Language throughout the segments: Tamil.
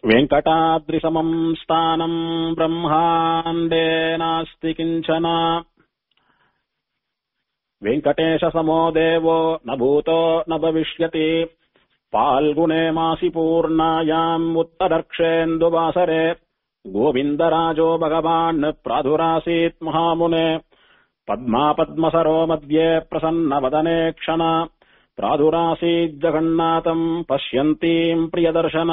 वेङ्कटाद्रिसमम् स्थानम् ब्रह्माण्डे नास्ति किञ्चन वेङ्कटेशसमो देवो न भूतो न भविष्यति फाल्गुने मासि पूर्णायाम् उत्तरर्क्षेन्दुवासरे गोविन्दराजो भगवान् प्रादुरासीत् महामुने पद्मा पद्मसरो मध्ये प्रसन्नवदने क्षण प्रादुरासीज्जगन्नाथम् पश्यन्तीम् प्रियदर्शन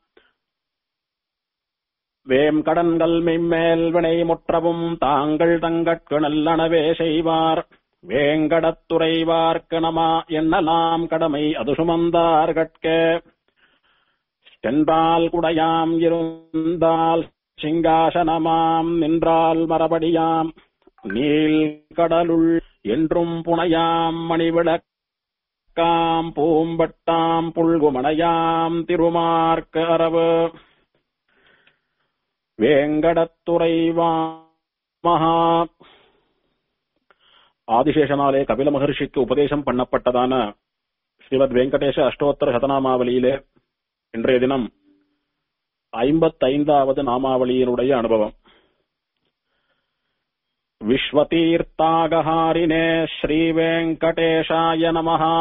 வேம் கடன்கள் மிம்மேல் வினை முற்றவும் தாங்கள் தங்கட்கு நல்லனவே செய்வார் வேங்கடத்துறைவார்க்கு நமா எண்ணலாம் கடமை அது சுமந்தார் கட்கே சென்றால் குடையாம் இருந்தால் சிங்காசனமாம் நின்றால் மரபடியாம் நீல் கடலுள் என்றும் புனையாம் மணிவிளக்காம் பூம்பட்டாம் புல்குமணையாம் திருமார்க்க அரவு வேங்கடத்துறைவா மகா ஆதிசேஷனாலே கபில மகர்ஷிக்கு உபதேசம் பண்ணப்பட்டதான ஸ்ரீமத் வெங்கடேஷ அஷ்டோத்தர சதநாமாவளியிலே இன்றைய தினம் ஐம்பத்தைந்தாவது நாமாவளியினுடைய அனுபவம் விஸ்வதீர்த்தாகஹாரினே ஸ்ரீ வெங்கடேஷாய நமஹா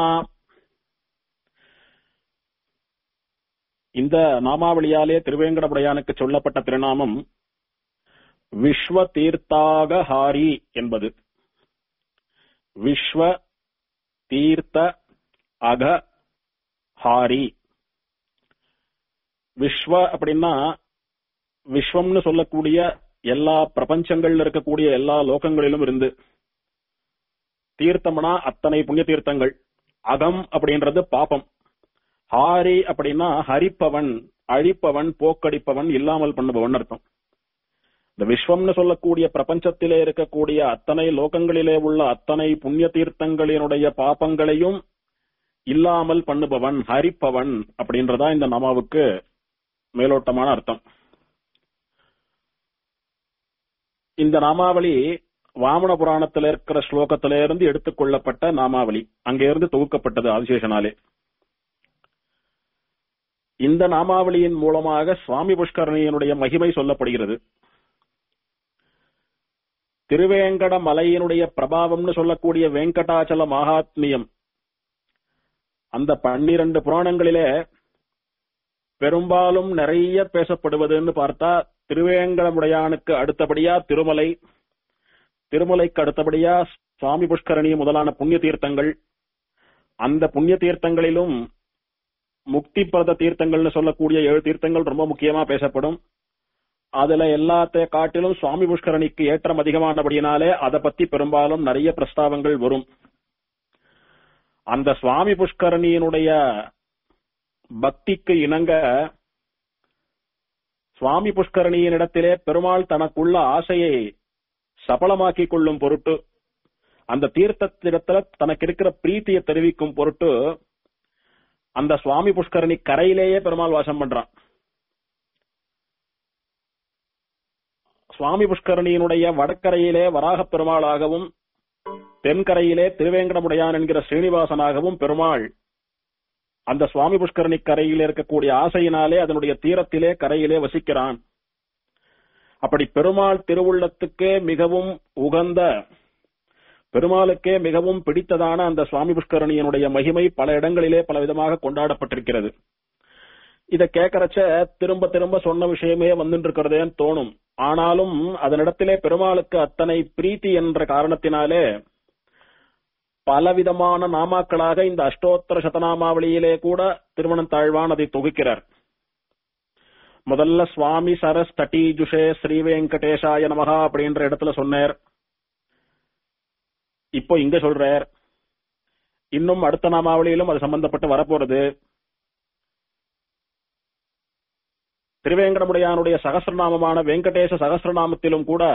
இந்த நாமாவளியாலே திருவேங்கடமுடையானுக்கு சொல்லப்பட்ட திருநாமம் விஸ்வ தீர்த்தாகஹாரி என்பது விஸ்வ தீர்த்த அக ஹாரி விஸ்வ அப்படின்னா விஸ்வம்னு சொல்லக்கூடிய எல்லா பிரபஞ்சங்கள்ல இருக்கக்கூடிய எல்லா லோகங்களிலும் இருந்து தீர்த்தம்னா அத்தனை புண்ணிய தீர்த்தங்கள் அகம் அப்படின்றது பாப்பம் ஹாரி அப்படின்னா ஹரிப்பவன் அழிப்பவன் போக்கடிப்பவன் இல்லாமல் பண்ணுபவன் அர்த்தம் இந்த விஸ்வம்னு சொல்லக்கூடிய பிரபஞ்சத்திலே இருக்கக்கூடிய அத்தனை லோகங்களிலே உள்ள அத்தனை புண்ணிய தீர்த்தங்களினுடைய பாப்பங்களையும் இல்லாமல் பண்ணுபவன் ஹரிப்பவன் அப்படின்றதா இந்த நாமாவுக்கு மேலோட்டமான அர்த்தம் இந்த நாமாவளி வாமன புராணத்தில் இருக்கிற ஸ்லோகத்திலிருந்து எடுத்துக்கொள்ளப்பட்ட நாமாவளி அங்கிருந்து தொகுக்கப்பட்டது ஆதிசேஷனாலே இந்த நாமாவளியின் மூலமாக சுவாமி புஷ்கரணியனுடைய மகிமை சொல்லப்படுகிறது திருவேங்கட மலையினுடைய பிரபாவம்னு சொல்லக்கூடிய வெங்கடாச்சல மகாத்மியம் அந்த பன்னிரண்டு புராணங்களிலே பெரும்பாலும் நிறைய பேசப்படுவதுன்னு பார்த்தா திருவேங்கடமுடையானுக்கு அடுத்தபடியா திருமலை திருமலைக்கு அடுத்தபடியா சுவாமி புஷ்கரணி முதலான புண்ணிய தீர்த்தங்கள் அந்த புண்ணிய தீர்த்தங்களிலும் முக்தி பிரத தீர்த்தங்கள்னு சொல்லக்கூடிய ஏழு தீர்த்தங்கள் ரொம்ப முக்கியமா பேசப்படும் அதுல எல்லாத்த காட்டிலும் சுவாமி புஷ்கரணிக்கு ஏற்றம் அதிகமானபடியினாலே அதை பத்தி பெரும்பாலும் நிறைய பிரஸ்தாவங்கள் வரும் அந்த சுவாமி புஷ்கரணியினுடைய பக்திக்கு இணங்க சுவாமி புஷ்கரணியினிடத்திலே பெருமாள் தனக்குள்ள ஆசையை சபலமாக்கிக் கொள்ளும் பொருட்டு அந்த தீர்த்தத்திடத்துல தனக்கு இருக்கிற பிரீத்தியை தெரிவிக்கும் பொருட்டு அந்த சுவாமி புஷ்கரணி கரையிலேயே பெருமாள் வாசம் பண்றான் சுவாமி புஷ்கரணியினுடைய வடக்கரையிலே வராக பெருமாளாகவும் தென்கரையிலே திருவேங்கடமுடையான் என்கிற ஸ்ரீனிவாசனாகவும் பெருமாள் அந்த சுவாமி புஷ்கரணி கரையில் இருக்கக்கூடிய ஆசையினாலே அதனுடைய தீரத்திலே கரையிலே வசிக்கிறான் அப்படி பெருமாள் திருவுள்ளத்துக்கே மிகவும் உகந்த பெருமாளுக்கே மிகவும் பிடித்ததான அந்த சுவாமி புஷ்கரணியனுடைய மகிமை பல இடங்களிலே பல விதமாக கொண்டாடப்பட்டிருக்கிறது இத கேட்கறச்ச திரும்ப திரும்ப சொன்ன விஷயமே வந்துட்டு இருக்கிறதேன்னு தோணும் ஆனாலும் அதனிடத்திலே பெருமாளுக்கு அத்தனை பிரீத்தி என்ற காரணத்தினாலே பலவிதமான நாமாக்களாக இந்த அஷ்டோத்தர சதநாமாவளியிலே கூட திருமணம் தாழ்வான் அதை தொகுக்கிறார் முதல்ல சுவாமி சரஸ் தட்டீஜுஷே ஸ்ரீ வெங்கடேஷாய நமகா அப்படின்ற இடத்துல சொன்னார் இப்போ இங்க சொல்றார் இன்னும் அடுத்த நாமாவளியிலும் அது சம்பந்தப்பட்டு வரப்போறது திருவேங்கடமுடையானுடைய சகசிரநாமமான வெங்கடேச சகசிரநாமத்திலும் கூட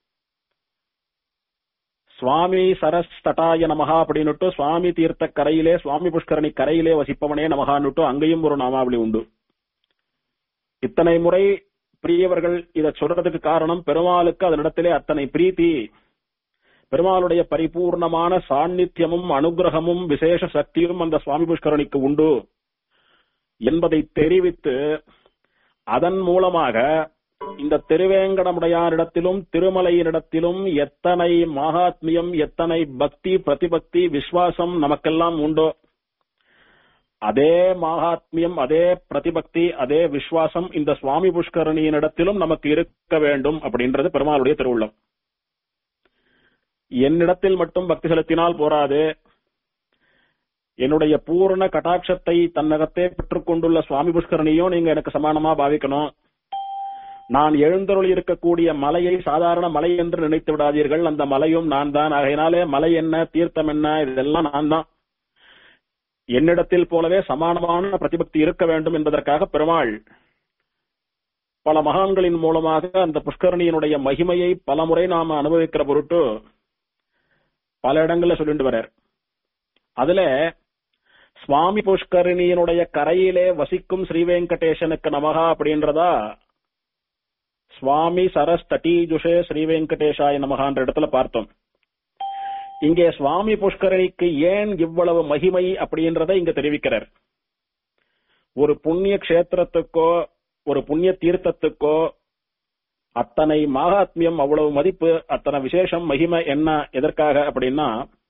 சுவாமி சரஸ் தட்டாய நமகா அப்படின்னுட்டு சுவாமி தீர்த்த கரையிலே சுவாமி புஷ்கரணி கரையிலே வசிப்பவனே நமகான்னுட்டு அங்கேயும் ஒரு நாமாவளி உண்டு இத்தனை முறை பிரியவர்கள் இதை சொல்றதுக்கு காரணம் பெருமாளுக்கு அதனிடத்திலே அத்தனை பிரீத்தி பெருமாளுடைய பரிபூர்ணமான சாநித்தியமும் அனுகிரகமும் விசேஷ சக்தியும் அந்த சுவாமி புஷ்கரணிக்கு உண்டு என்பதை தெரிவித்து அதன் மூலமாக இந்த திருவேங்கடமுடையாரிடத்திலும் திருமலையினிடத்திலும் எத்தனை மகாத்மியம் எத்தனை பக்தி பிரதிபக்தி விசுவாசம் நமக்கெல்லாம் உண்டோ அதே மகாத்மியம் அதே பிரதிபக்தி அதே விசுவாசம் இந்த சுவாமி புஷ்கரணியினிடத்திலும் நமக்கு இருக்க வேண்டும் அப்படின்றது பெருமாளுடைய திருவுள்ளம் என்னிடத்தில் மட்டும் பக்தி செலுத்தினால் போராது என்னுடைய பூரண கட்டாட்சத்தை தன்னகத்தே பெற்றுக் கொண்டுள்ள சுவாமி புஷ்கரணியும் நீங்க எனக்கு சமானமா பாவிக்கணும் நான் எழுந்தருளி இருக்கக்கூடிய மலையை சாதாரண மலை என்று நினைத்து விடாதீர்கள் அந்த மலையும் நான் தான் ஆகையினாலே மலை என்ன தீர்த்தம் என்ன இதெல்லாம் நான் தான் என்னிடத்தில் போலவே சமானமான பிரதிபக்தி இருக்க வேண்டும் என்பதற்காக பெருமாள் பல மகான்களின் மூலமாக அந்த புஷ்கரணியினுடைய மகிமையை பல முறை நாம அனுபவிக்கிற பொருட்டு பல இடங்கள்ல சொல்லிட்டு வர்றார் அதுல சுவாமி புஷ்கரிணியினுடைய கரையிலே வசிக்கும் ஸ்ரீ வெங்கடேசனுக்கு நமகா அப்படின்றதா சுவாமி சரஸ் தட்டீஜுஷே ஸ்ரீ வெங்கடேஷாய நமகான்ற இடத்துல பார்த்தோம் இங்கே சுவாமி புஷ்கரணிக்கு ஏன் இவ்வளவு மகிமை அப்படின்றத இங்க தெரிவிக்கிறார் ஒரு புண்ணிய கஷேத்திரத்துக்கோ ஒரு புண்ணிய தீர்த்தத்துக்கோ அத்தனை மகாத்மியம் அவ்வளவு மதிப்பு அத்தனை விசேஷம் மகிமை என்ன எதற்காக அப்படின்னா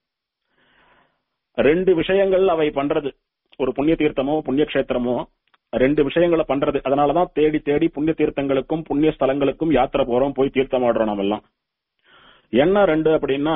ரெண்டு விஷயங்கள் அவை பண்றது ஒரு புண்ணிய தீர்த்தமோ புண்ணிய கஷேத்திரமோ ரெண்டு விஷயங்களை பண்றது அதனாலதான் தேடி தேடி புண்ணிய தீர்த்தங்களுக்கும் புண்ணிய ஸ்தலங்களுக்கும் யாத்திரை போறோம் போய் தீர்த்தம் ஆடுறோம் நம்ம எல்லாம் என்ன ரெண்டு அப்படின்னா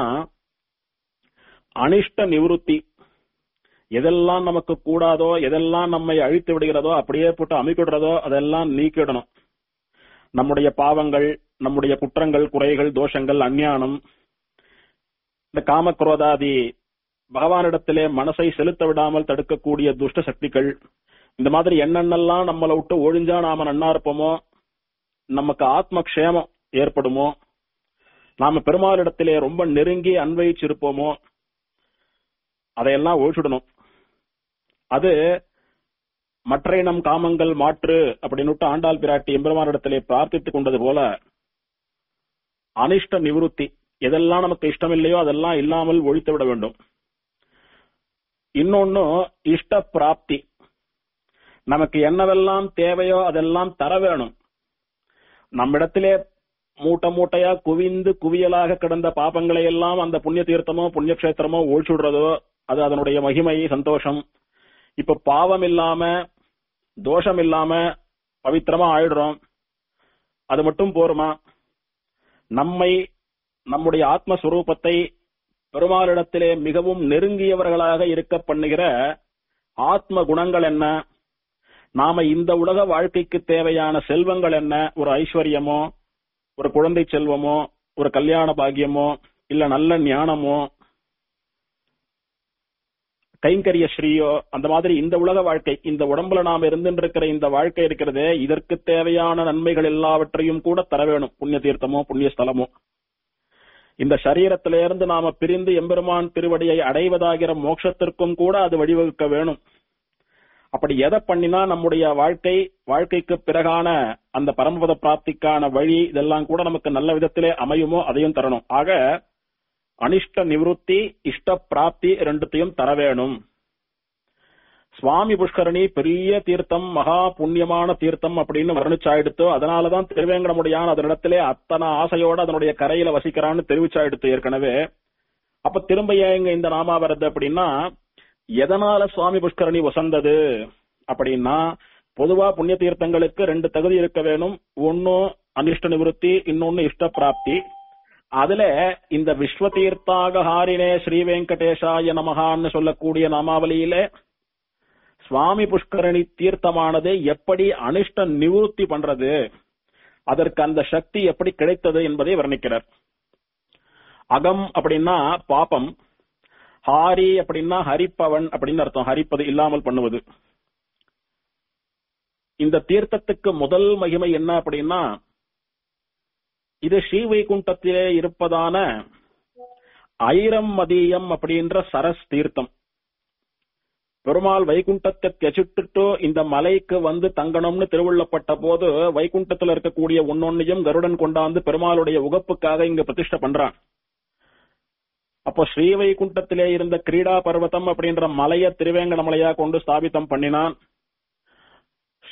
அனிஷ்ட நிவிருத்தி எதெல்லாம் நமக்கு கூடாதோ எதெல்லாம் நம்மை அழித்து விடுகிறதோ அப்படியே போட்டு அமைக்கிடுறதோ அதெல்லாம் நீக்கிடணும் நம்முடைய பாவங்கள் நம்முடைய குற்றங்கள் குறைகள் தோஷங்கள் அஞ்ஞானம் இந்த காமக்ரோதாதி பகவானிடத்திலே மனசை செலுத்த விடாமல் தடுக்கக்கூடிய துஷ்ட சக்திகள் இந்த மாதிரி என்னென்னலாம் நம்மளை விட்டு ஒழிஞ்சா நாம நன்னா இருப்போமோ நமக்கு ஆத்ம க்ஷேமம் ஏற்படுமோ நாம பெருமாளிடத்திலே ரொம்ப நெருங்கி அன்வயிச்சிருப்போமோ அதையெல்லாம் ஒழிச்சுடணும் அது மற்ற இனம் காமங்கள் மாற்று அப்படின்னு ஆண்டாள் பிராட்டி எம்பெருமானிடத்திலே பிரார்த்தித்துக் கொண்டது போல அனிஷ்ட நிவிருத்தி எதெல்லாம் நமக்கு இஷ்டம் இல்லையோ அதெல்லாம் இல்லாமல் ஒழித்து விட வேண்டும் இன்னொன்னு இஷ்ட பிராப்தி நமக்கு என்னவெல்லாம் தேவையோ அதெல்லாம் தர வேணும் நம்மிடத்திலே மூட்டை மூட்டையா குவிந்து குவியலாக கிடந்த பாபங்களை எல்லாம் அந்த புண்ணிய தீர்த்தமோ புண்ணிய கஷேத்திரமோ ஒழிச்சுடுறதோ அது அதனுடைய மகிமை சந்தோஷம் இப்ப பாவம் இல்லாம தோஷம் இல்லாம பவித்திரமா ஆயிடுறோம் அது மட்டும் போருமா நம்மை நம்முடைய ஆத்மஸ்வரூபத்தை பெருமாளிடத்திலே மிகவும் நெருங்கியவர்களாக இருக்க பண்ணுகிற ஆத்ம குணங்கள் என்ன நாம இந்த உலக வாழ்க்கைக்கு தேவையான செல்வங்கள் என்ன ஒரு ஐஸ்வர்யமோ ஒரு குழந்தை செல்வமோ ஒரு கல்யாண பாக்கியமோ இல்ல நல்ல ஞானமோ கைங்கரிய ஸ்ரீயோ அந்த மாதிரி இந்த உலக வாழ்க்கை இந்த உடம்புல நாம இருந்துருக்கிற இந்த வாழ்க்கை இருக்கிறதே இதற்கு தேவையான நன்மைகள் எல்லாவற்றையும் கூட தர வேணும் புண்ணிய தீர்த்தமோ புண்ணிய ஸ்தலமோ இந்த சரீரத்திலிருந்து நாம பிரிந்து எம்பெருமான் திருவடியை அடைவதாகிற மோட்சத்திற்கும் கூட அது வழிவகுக்க வேணும் அப்படி எதை பண்ணினா நம்முடைய வாழ்க்கை வாழ்க்கைக்கு பிறகான அந்த பரமபத பிராப்திக்கான வழி இதெல்லாம் கூட நமக்கு நல்ல விதத்திலே அமையுமோ அதையும் தரணும் ஆக அனிஷ்ட நிவృత్తి இஷ்ட பிராப்தி ரெண்டுத்தையும் தர வேணும் சுவாமி புஷ்கரணி பெரிய தீர்த்தம் மகா புண்ணியமான தீர்த்தம் அப்படின்னு வர்ணிச்சாயிடுத்தோ அதனாலதான் திருவேங்கடமுடியான் அதனிடத்திலே அத்தனை ஆசையோட அதனுடைய கரையில வசிக்கிறான்னு தெரிவிச்சாயிடுத்து ஏற்கனவே அப்ப திரும்ப ஏங்க இந்த நாமா வருது அப்படின்னா எதனால சுவாமி புஷ்கரணி வசந்தது அப்படின்னா பொதுவா புண்ணிய தீர்த்தங்களுக்கு ரெண்டு தகுதி இருக்க வேணும் ஒன்னு அனிஷ்ட நிவృత్తి இன்னொன்னு இஷ்ட பிராப்தி அதுல இந்த விஸ்வ தீர்த்தாக ஹாரினே ஸ்ரீ வெங்கடேஷாய நமகான்னு சொல்லக்கூடிய நாமாவளியில சுவாமி புஷ்கரணி தீர்த்தமானது எப்படி அனிஷ்ட நிவృత్తి பண்றது அதற்கு அந்த சக்தி எப்படி கிடைத்தது என்பதை வர்ணிக்கிறார் அகம் அப்படின்னா பாபம் ஹாரி அப்படின்னா ஹரிப்பவன் அப்படின்னு அர்த்தம் ஹரிப்பது இல்லாமல் பண்ணுவது இந்த தீர்த்தத்துக்கு முதல் மகிமை என்ன அப்படின்னா இது ஸ்ரீவைகுண்டத்திலே இருப்பதான ஐரம் மதியம் அப்படின்ற சரஸ் தீர்த்தம் பெருமாள் வைகுண்டத்தை தெச்சிட்டுட்டு இந்த மலைக்கு வந்து தங்கணும்னு திருவுள்ளப்பட்ட போது வைகுண்டத்துல இருக்கக்கூடிய ஒன்னொன்னையும் கருடன் கொண்டாந்து பெருமாளுடைய உகப்புக்காக இங்க பிரதிஷ்டை பண்றான் அப்போ ஸ்ரீவைகுண்டத்திலே இருந்த கிரீடா பர்வதம் அப்படின்ற மலைய திருவேங்கட மலையா கொண்டு ஸ்தாபித்தம் பண்ணினான்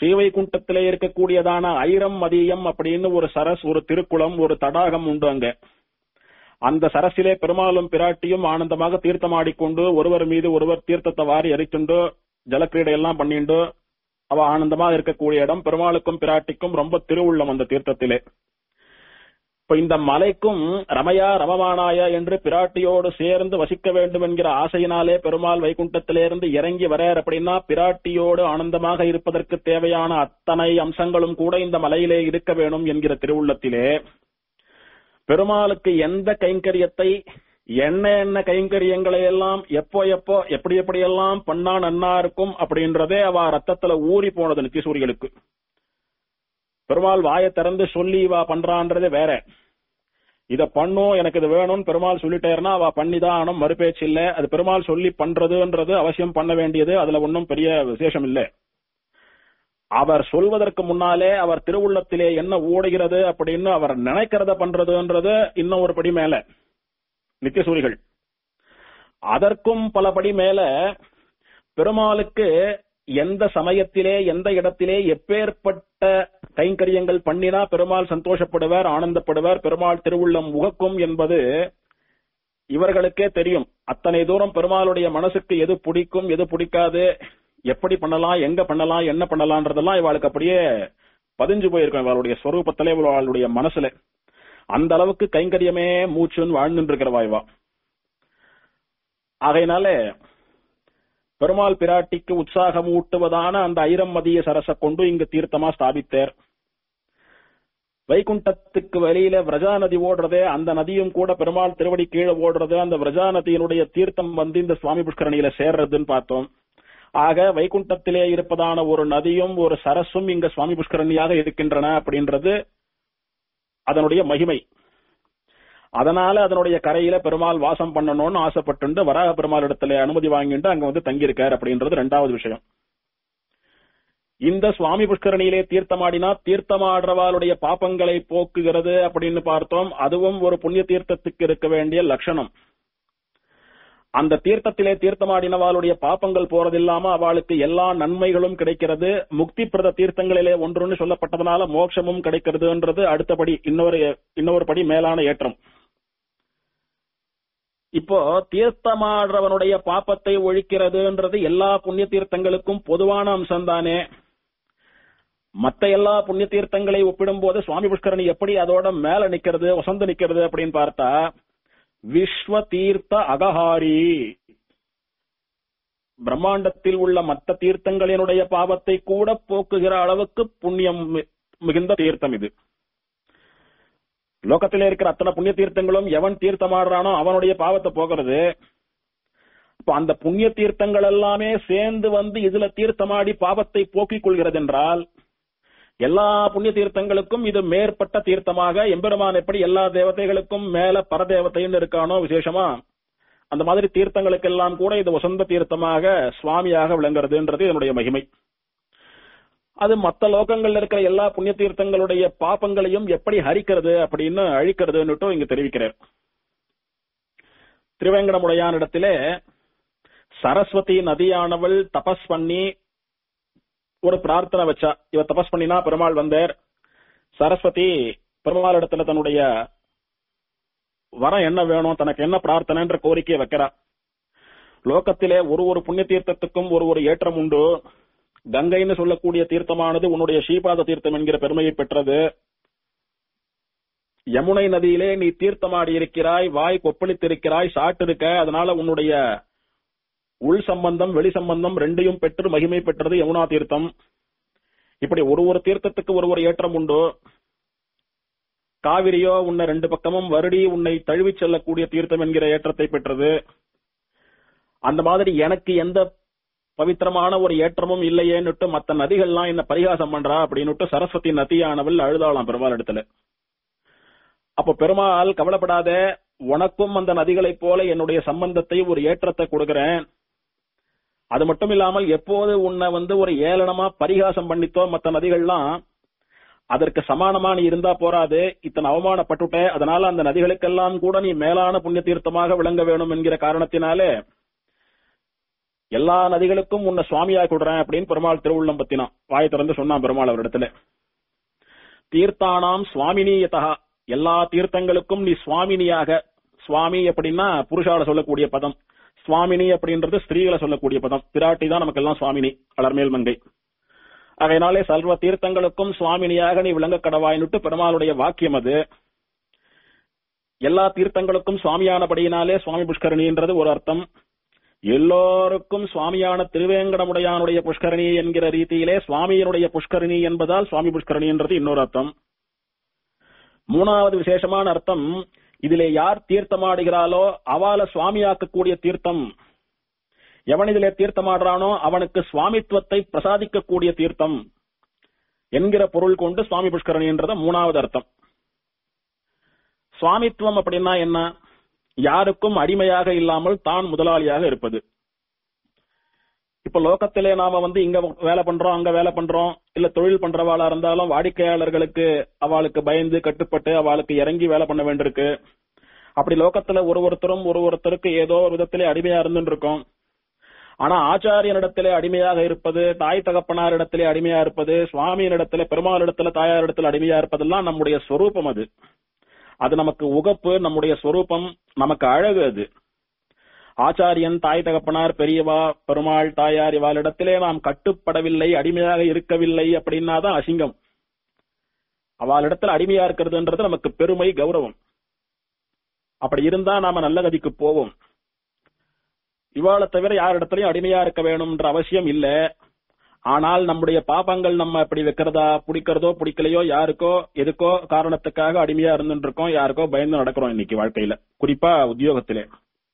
ஸ்ரீவைகுண்டத்திலே இருக்கக்கூடியதான ஐரம் மதியம் அப்படின்னு ஒரு சரஸ் ஒரு திருக்குளம் ஒரு தடாகம் உண்டு அங்க அந்த சரசிலே பெருமாளும் பிராட்டியும் ஆனந்தமாக தீர்த்தமாடிக்கொண்டு ஒருவர் மீது ஒருவர் தீர்த்தத்தை வாரி எரித்துண்டு ஜலக்கிரீடை எல்லாம் பண்ணிண்டு அவ ஆனந்தமா இருக்கக்கூடிய இடம் பெருமாளுக்கும் பிராட்டிக்கும் ரொம்ப திருவுள்ளம் அந்த தீர்த்தத்திலே இப்ப இந்த மலைக்கும் ரமயா ரமமானாய என்று பிராட்டியோடு சேர்ந்து வசிக்க வேண்டும் என்கிற ஆசையினாலே பெருமாள் வைகுண்டத்திலிருந்து இறங்கி வரார் அப்படின்னா பிராட்டியோடு ஆனந்தமாக இருப்பதற்கு தேவையான அத்தனை அம்சங்களும் கூட இந்த மலையிலே இருக்க வேணும் என்கிற திருவுள்ளத்திலே பெருமாளுக்கு எந்த கைங்கரியத்தை என்ன என்ன கைங்கரியங்களை எல்லாம் எப்போ எப்போ எப்படி எப்படி எல்லாம் பண்ணா நன்னா இருக்கும் அப்படின்றதே அவ ரத்தத்துல ஊறி போனது நித்திசூரிகளுக்கு பெருமாள் வாயை திறந்து சொல்லி இவா பண்றான்றதே வேற இத பண்ணும் எனக்கு இது வேணும்னு பெருமாள் சொல்லிட்டேர்னா அவ பண்ணிதான் ஆனும் மறுபேச்சு இல்ல அது பெருமாள் சொல்லி பண்றதுன்றது அவசியம் பண்ண வேண்டியது அதுல ஒன்றும் பெரிய விசேஷம் இல்ல அவர் சொல்வதற்கு முன்னாலே அவர் திருவுள்ளத்திலே என்ன ஓடுகிறது அப்படின்னு அவர் நினைக்கிறத பண்றதுன்றது இன்னும் ஒரு படி மேல நித்தியசூரிகள் அதற்கும் பல படி மேல பெருமாளுக்கு எந்த சமயத்திலே எந்த இடத்திலே எப்பேற்பட்ட கைங்கரியங்கள் பண்ணினா பெருமாள் சந்தோஷப்படுவார் ஆனந்தப்படுவார் பெருமாள் திருவுள்ளம் உகக்கும் என்பது இவர்களுக்கே தெரியும் அத்தனை தூரம் பெருமாளுடைய மனசுக்கு எது பிடிக்கும் எது பிடிக்காது எப்படி பண்ணலாம் எங்க பண்ணலாம் என்ன பண்ணலாம்ன்றதெல்லாம் இவாளுக்கு அப்படியே பதிஞ்சு போயிருக்கும் இவளுடைய ஸ்வரூபத்திலே இவளுடைய மனசுல அந்த அளவுக்கு கைங்கரியமே மூச்சுன்னு வாழ்ந்துட்டு இருக்கிறவா இவா ஆகையினால பெருமாள் பிராட்டிக்கு உற்சாகம் ஊட்டுவதான அந்த ஐரம் மதிய சரச கொண்டு இங்கு தீர்த்தமா ஸ்தாபித்தார் வைகுண்டத்துக்கு வெளியில விரஜா நதி ஓடுறதே அந்த நதியும் கூட பெருமாள் திருவடி கீழே ஓடுறது அந்த விரஜா நதியினுடைய தீர்த்தம் வந்து இந்த சுவாமி புஷ்கரணியில சேர்றதுன்னு பார்த்தோம் ஆக வைகுண்டத்திலே இருப்பதான ஒரு நதியும் ஒரு சரசும் இங்க சுவாமி புஷ்கரணியாக இருக்கின்றன அப்படின்றது அதனுடைய மகிமை அதனால அதனுடைய கரையில பெருமாள் வாசம் பண்ணணும்னு ஆசைப்பட்டு வராக பெருமாள் இடத்துல அனுமதி வாங்கிட்டு அங்க வந்து தங்கியிருக்கார் அப்படின்றது ரெண்டாவது விஷயம் இந்த சுவாமி புஷ்கரணியிலே தீர்த்தமாடினா தீர்த்தமாடுறவாளுடைய பாப்பங்களை போக்குகிறது அப்படின்னு பார்த்தோம் அதுவும் ஒரு புண்ணிய தீர்த்தத்துக்கு இருக்க வேண்டிய லட்சணம் அந்த தீர்த்தத்திலே தீர்த்தமாடினவாளுடைய பாப்பங்கள் போறதில்லாம அவளுக்கு எல்லா நன்மைகளும் கிடைக்கிறது முக்தி பிரத தீர்த்தங்களிலே ஒன்றுன்னு சொல்லப்பட்டதனால மோட்சமும் கிடைக்கிறதுன்றது அடுத்தபடி இன்னொரு இன்னொரு படி மேலான ஏற்றம் இப்போ தீர்த்தமாடுறவனுடைய பாப்பத்தை ஒழிக்கிறதுன்றது எல்லா புண்ணிய தீர்த்தங்களுக்கும் பொதுவான அம்சம்தானே மத்த எல்லா புண்ணிய தீர்த்தங்களை ஒப்பிடும்போது சுவாமி புஷ்கரணி எப்படி அதோட மேல நிக்கிறது வசந்து நிக்கிறது அப்படின்னு பார்த்தா விஸ்வ தீர்த்த அகஹாரி பிரம்மாண்டத்தில் உள்ள மற்ற தீர்த்தங்களினுடைய பாவத்தை கூட போக்குகிற அளவுக்கு புண்ணியம் மிகுந்த தீர்த்தம் இது லோகத்திலே இருக்கிற அத்தனை புண்ணிய தீர்த்தங்களும் எவன் தீர்த்தமாடுறானோ அவனுடைய பாவத்தை போகிறது இப்ப அந்த புண்ணிய தீர்த்தங்கள் எல்லாமே சேர்ந்து வந்து இதுல தீர்த்தமாடி பாவத்தை போக்கிக் கொள்கிறது என்றால் எல்லா புண்ணிய தீர்த்தங்களுக்கும் இது மேற்பட்ட தீர்த்தமாக எம்பெருமான் எப்படி எல்லா தேவதைகளுக்கும் மேல பரதேவதைன்னு இருக்கானோ விசேஷமா அந்த மாதிரி தீர்த்தங்களுக்கெல்லாம் கூட இது வசந்த தீர்த்தமாக சுவாமியாக விளங்குறதுன்றது இதனுடைய மகிமை அது மத்த லோகங்கள்ல இருக்கிற எல்லா புண்ணிய தீர்த்தங்களுடைய பாப்பங்களையும் எப்படி ஹரிக்கிறது அப்படின்னு அழிக்கிறதுன்னுட்டு இங்க தெரிவிக்கிறார் திருவேங்கடமுடையான் இடத்திலே சரஸ்வதி நதியானவள் தபஸ் பண்ணி ஒரு பிரார்த்தனை வச்சா இவ தபஸ் பண்ணினா பெருமாள் வந்தார் சரஸ்வதி பெருமாள் இடத்துல தன்னுடைய வரம் என்ன வேணும் தனக்கு என்ன பிரார்த்தனைன்ற கோரிக்கையை வைக்கிறா லோகத்திலே ஒரு ஒரு புண்ணிய தீர்த்தத்துக்கும் ஒரு ஒரு ஏற்றம் உண்டு கங்கைன்னு சொல்லக்கூடிய தீர்த்தமானது உன்னுடைய ஸ்ரீபாத தீர்த்தம் என்கிற பெருமையை பெற்றது யமுனை நதியிலே நீ தீர்த்தமாடி இருக்கிறாய் வாய் கொப்பளித்திருக்கிறாய் சாட்டிருக்க அதனால உன்னுடைய உள் சம்பந்தம் வெளி சம்பந்தம் ரெண்டையும் பெற்று மகிமை பெற்றது யமுனா தீர்த்தம் இப்படி ஒரு ஒரு தீர்த்தத்துக்கு ஒரு ஒரு ஏற்றம் உண்டு காவிரியோ உன்னை ரெண்டு பக்கமும் வருடி உன்னை தழுவிச் செல்லக்கூடிய தீர்த்தம் என்கிற ஏற்றத்தை பெற்றது அந்த மாதிரி எனக்கு எந்த பவித்திரமான ஒரு ஏற்றமும் இல்லையேன்னுட்டு மத்த நதிகள்லாம் என்ன பரிகாசம் பண்றா அப்படின்னுட்டு சரஸ்வதி நதியானவள் அழுதாளாம் பெருமாள் இடத்துல அப்ப பெருமாள் கவலைப்படாத உனக்கும் அந்த நதிகளைப் போல என்னுடைய சம்பந்தத்தை ஒரு ஏற்றத்தை கொடுக்கிறேன் அது மட்டும் இல்லாமல் எப்போது உன்னை வந்து ஒரு ஏளனமா பரிகாசம் பண்ணித்தோ மத்த நதிகள்லாம் அதற்கு சமானமா நீ இருந்தா போராது இத்தனை அவமானப்பட்டுட்ட அதனால அந்த நதிகளுக்கெல்லாம் கூட நீ மேலான புண்ணிய தீர்த்தமாக விளங்க வேணும் என்கிற காரணத்தினாலே எல்லா நதிகளுக்கும் உன்னை சுவாமியா கொடுறேன் அப்படின்னு பெருமாள் திருவுள்ளம் பத்தினான் வாயை திறந்து சொன்னான் பெருமாள் அவரிடத்துல தீர்த்தானாம் சுவாமினியதா எல்லா தீர்த்தங்களுக்கும் நீ சுவாமினியாக சுவாமி அப்படின்னா புருஷால சொல்லக்கூடிய பதம் சுவாமினி அப்படின்றது ஸ்திரீகளை சொல்லக்கூடிய பதம் பிராட்டி தான் நமக்கு எல்லாம் சுவாமினி அலர்மேல் மங்கை அதனாலே சர்வ தீர்த்தங்களுக்கும் சுவாமினியாக நீ விளங்க கடவாயின்னுட்டு பெருமாளுடைய வாக்கியம் அது எல்லா தீர்த்தங்களுக்கும் சுவாமியானபடியினாலே சுவாமி புஷ்கரணின்றது ஒரு அர்த்தம் எல்லோருக்கும் சுவாமியான திருவேங்கடமுடையானுடைய புஷ்கரணி என்கிற ரீதியிலே சுவாமியினுடைய புஷ்கரணி என்பதால் சுவாமி புஷ்கரணி என்றது இன்னொரு அர்த்தம் மூணாவது விசேஷமான அர்த்தம் இதிலே யார் தீர்த்தமாடுகிறாளோ அவள சுவாமியாக்கக்கூடிய தீர்த்தம் எவன் இதிலே தீர்த்தமாடுறானோ அவனுக்கு சுவாமித்துவத்தை பிரசாதிக்கக்கூடிய தீர்த்தம் என்கிற பொருள் கொண்டு சுவாமி புஷ்கரணி என்றது மூணாவது அர்த்தம் சுவாமித்துவம் அப்படின்னா என்ன யாருக்கும் அடிமையாக இல்லாமல் தான் முதலாளியாக இருப்பது இப்ப லோகத்திலே நாம வந்து இங்க வேலை பண்றோம் அங்க வேலை பண்றோம் இல்ல தொழில் பண்றவாளா இருந்தாலும் வாடிக்கையாளர்களுக்கு அவளுக்கு பயந்து கட்டுப்பட்டு அவளுக்கு இறங்கி வேலை பண்ண வேண்டியிருக்கு அப்படி லோகத்துல ஒரு ஒருத்தரும் ஒரு ஒருத்தருக்கு ஏதோ ஒரு விதத்திலே அடிமையா இருந்துட்டு இருக்கோம் ஆனா ஆச்சாரியனிடத்திலே அடிமையாக இருப்பது தாய் தகப்பனாரிடத்திலே அடிமையா இருப்பது சுவாமியினிடத்திலே பெருமாளிடத்துல தாயாரிடத்துல அடிமையா இருப்பதெல்லாம் நம்முடைய சொரூபம் அது அது நமக்கு உகப்பு நம்முடைய சொரூபம் நமக்கு அழகு அது ஆச்சாரியன் தாய் தகப்பனார் பெரியவா பெருமாள் தாயார் இவாளிடத்திலே நாம் கட்டுப்படவில்லை அடிமையாக இருக்கவில்லை அப்படின்னா தான் அசிங்கம் அவளிடத்துல அடிமையா இருக்கிறதுன்றது நமக்கு பெருமை கௌரவம் அப்படி இருந்தா நாம நல்ல கதிக்கு போவோம் இவாளை தவிர யாரிடத்திலையும் அடிமையா இருக்க வேணும்ன்ற அவசியம் இல்ல ஆனால் நம்முடைய பாபங்கள் நம்ம அப்படி வைக்கிறதா பிடிக்கிறதோ பிடிக்கலையோ யாருக்கோ எதுக்கோ காரணத்துக்காக அடிமையா இருந்துட்டு இருக்கோம் யாருக்கோ பயந்து நடக்கிறோம் இன்னைக்கு வாழ்க்கையில குறிப்பா உத்தியோகத்திலே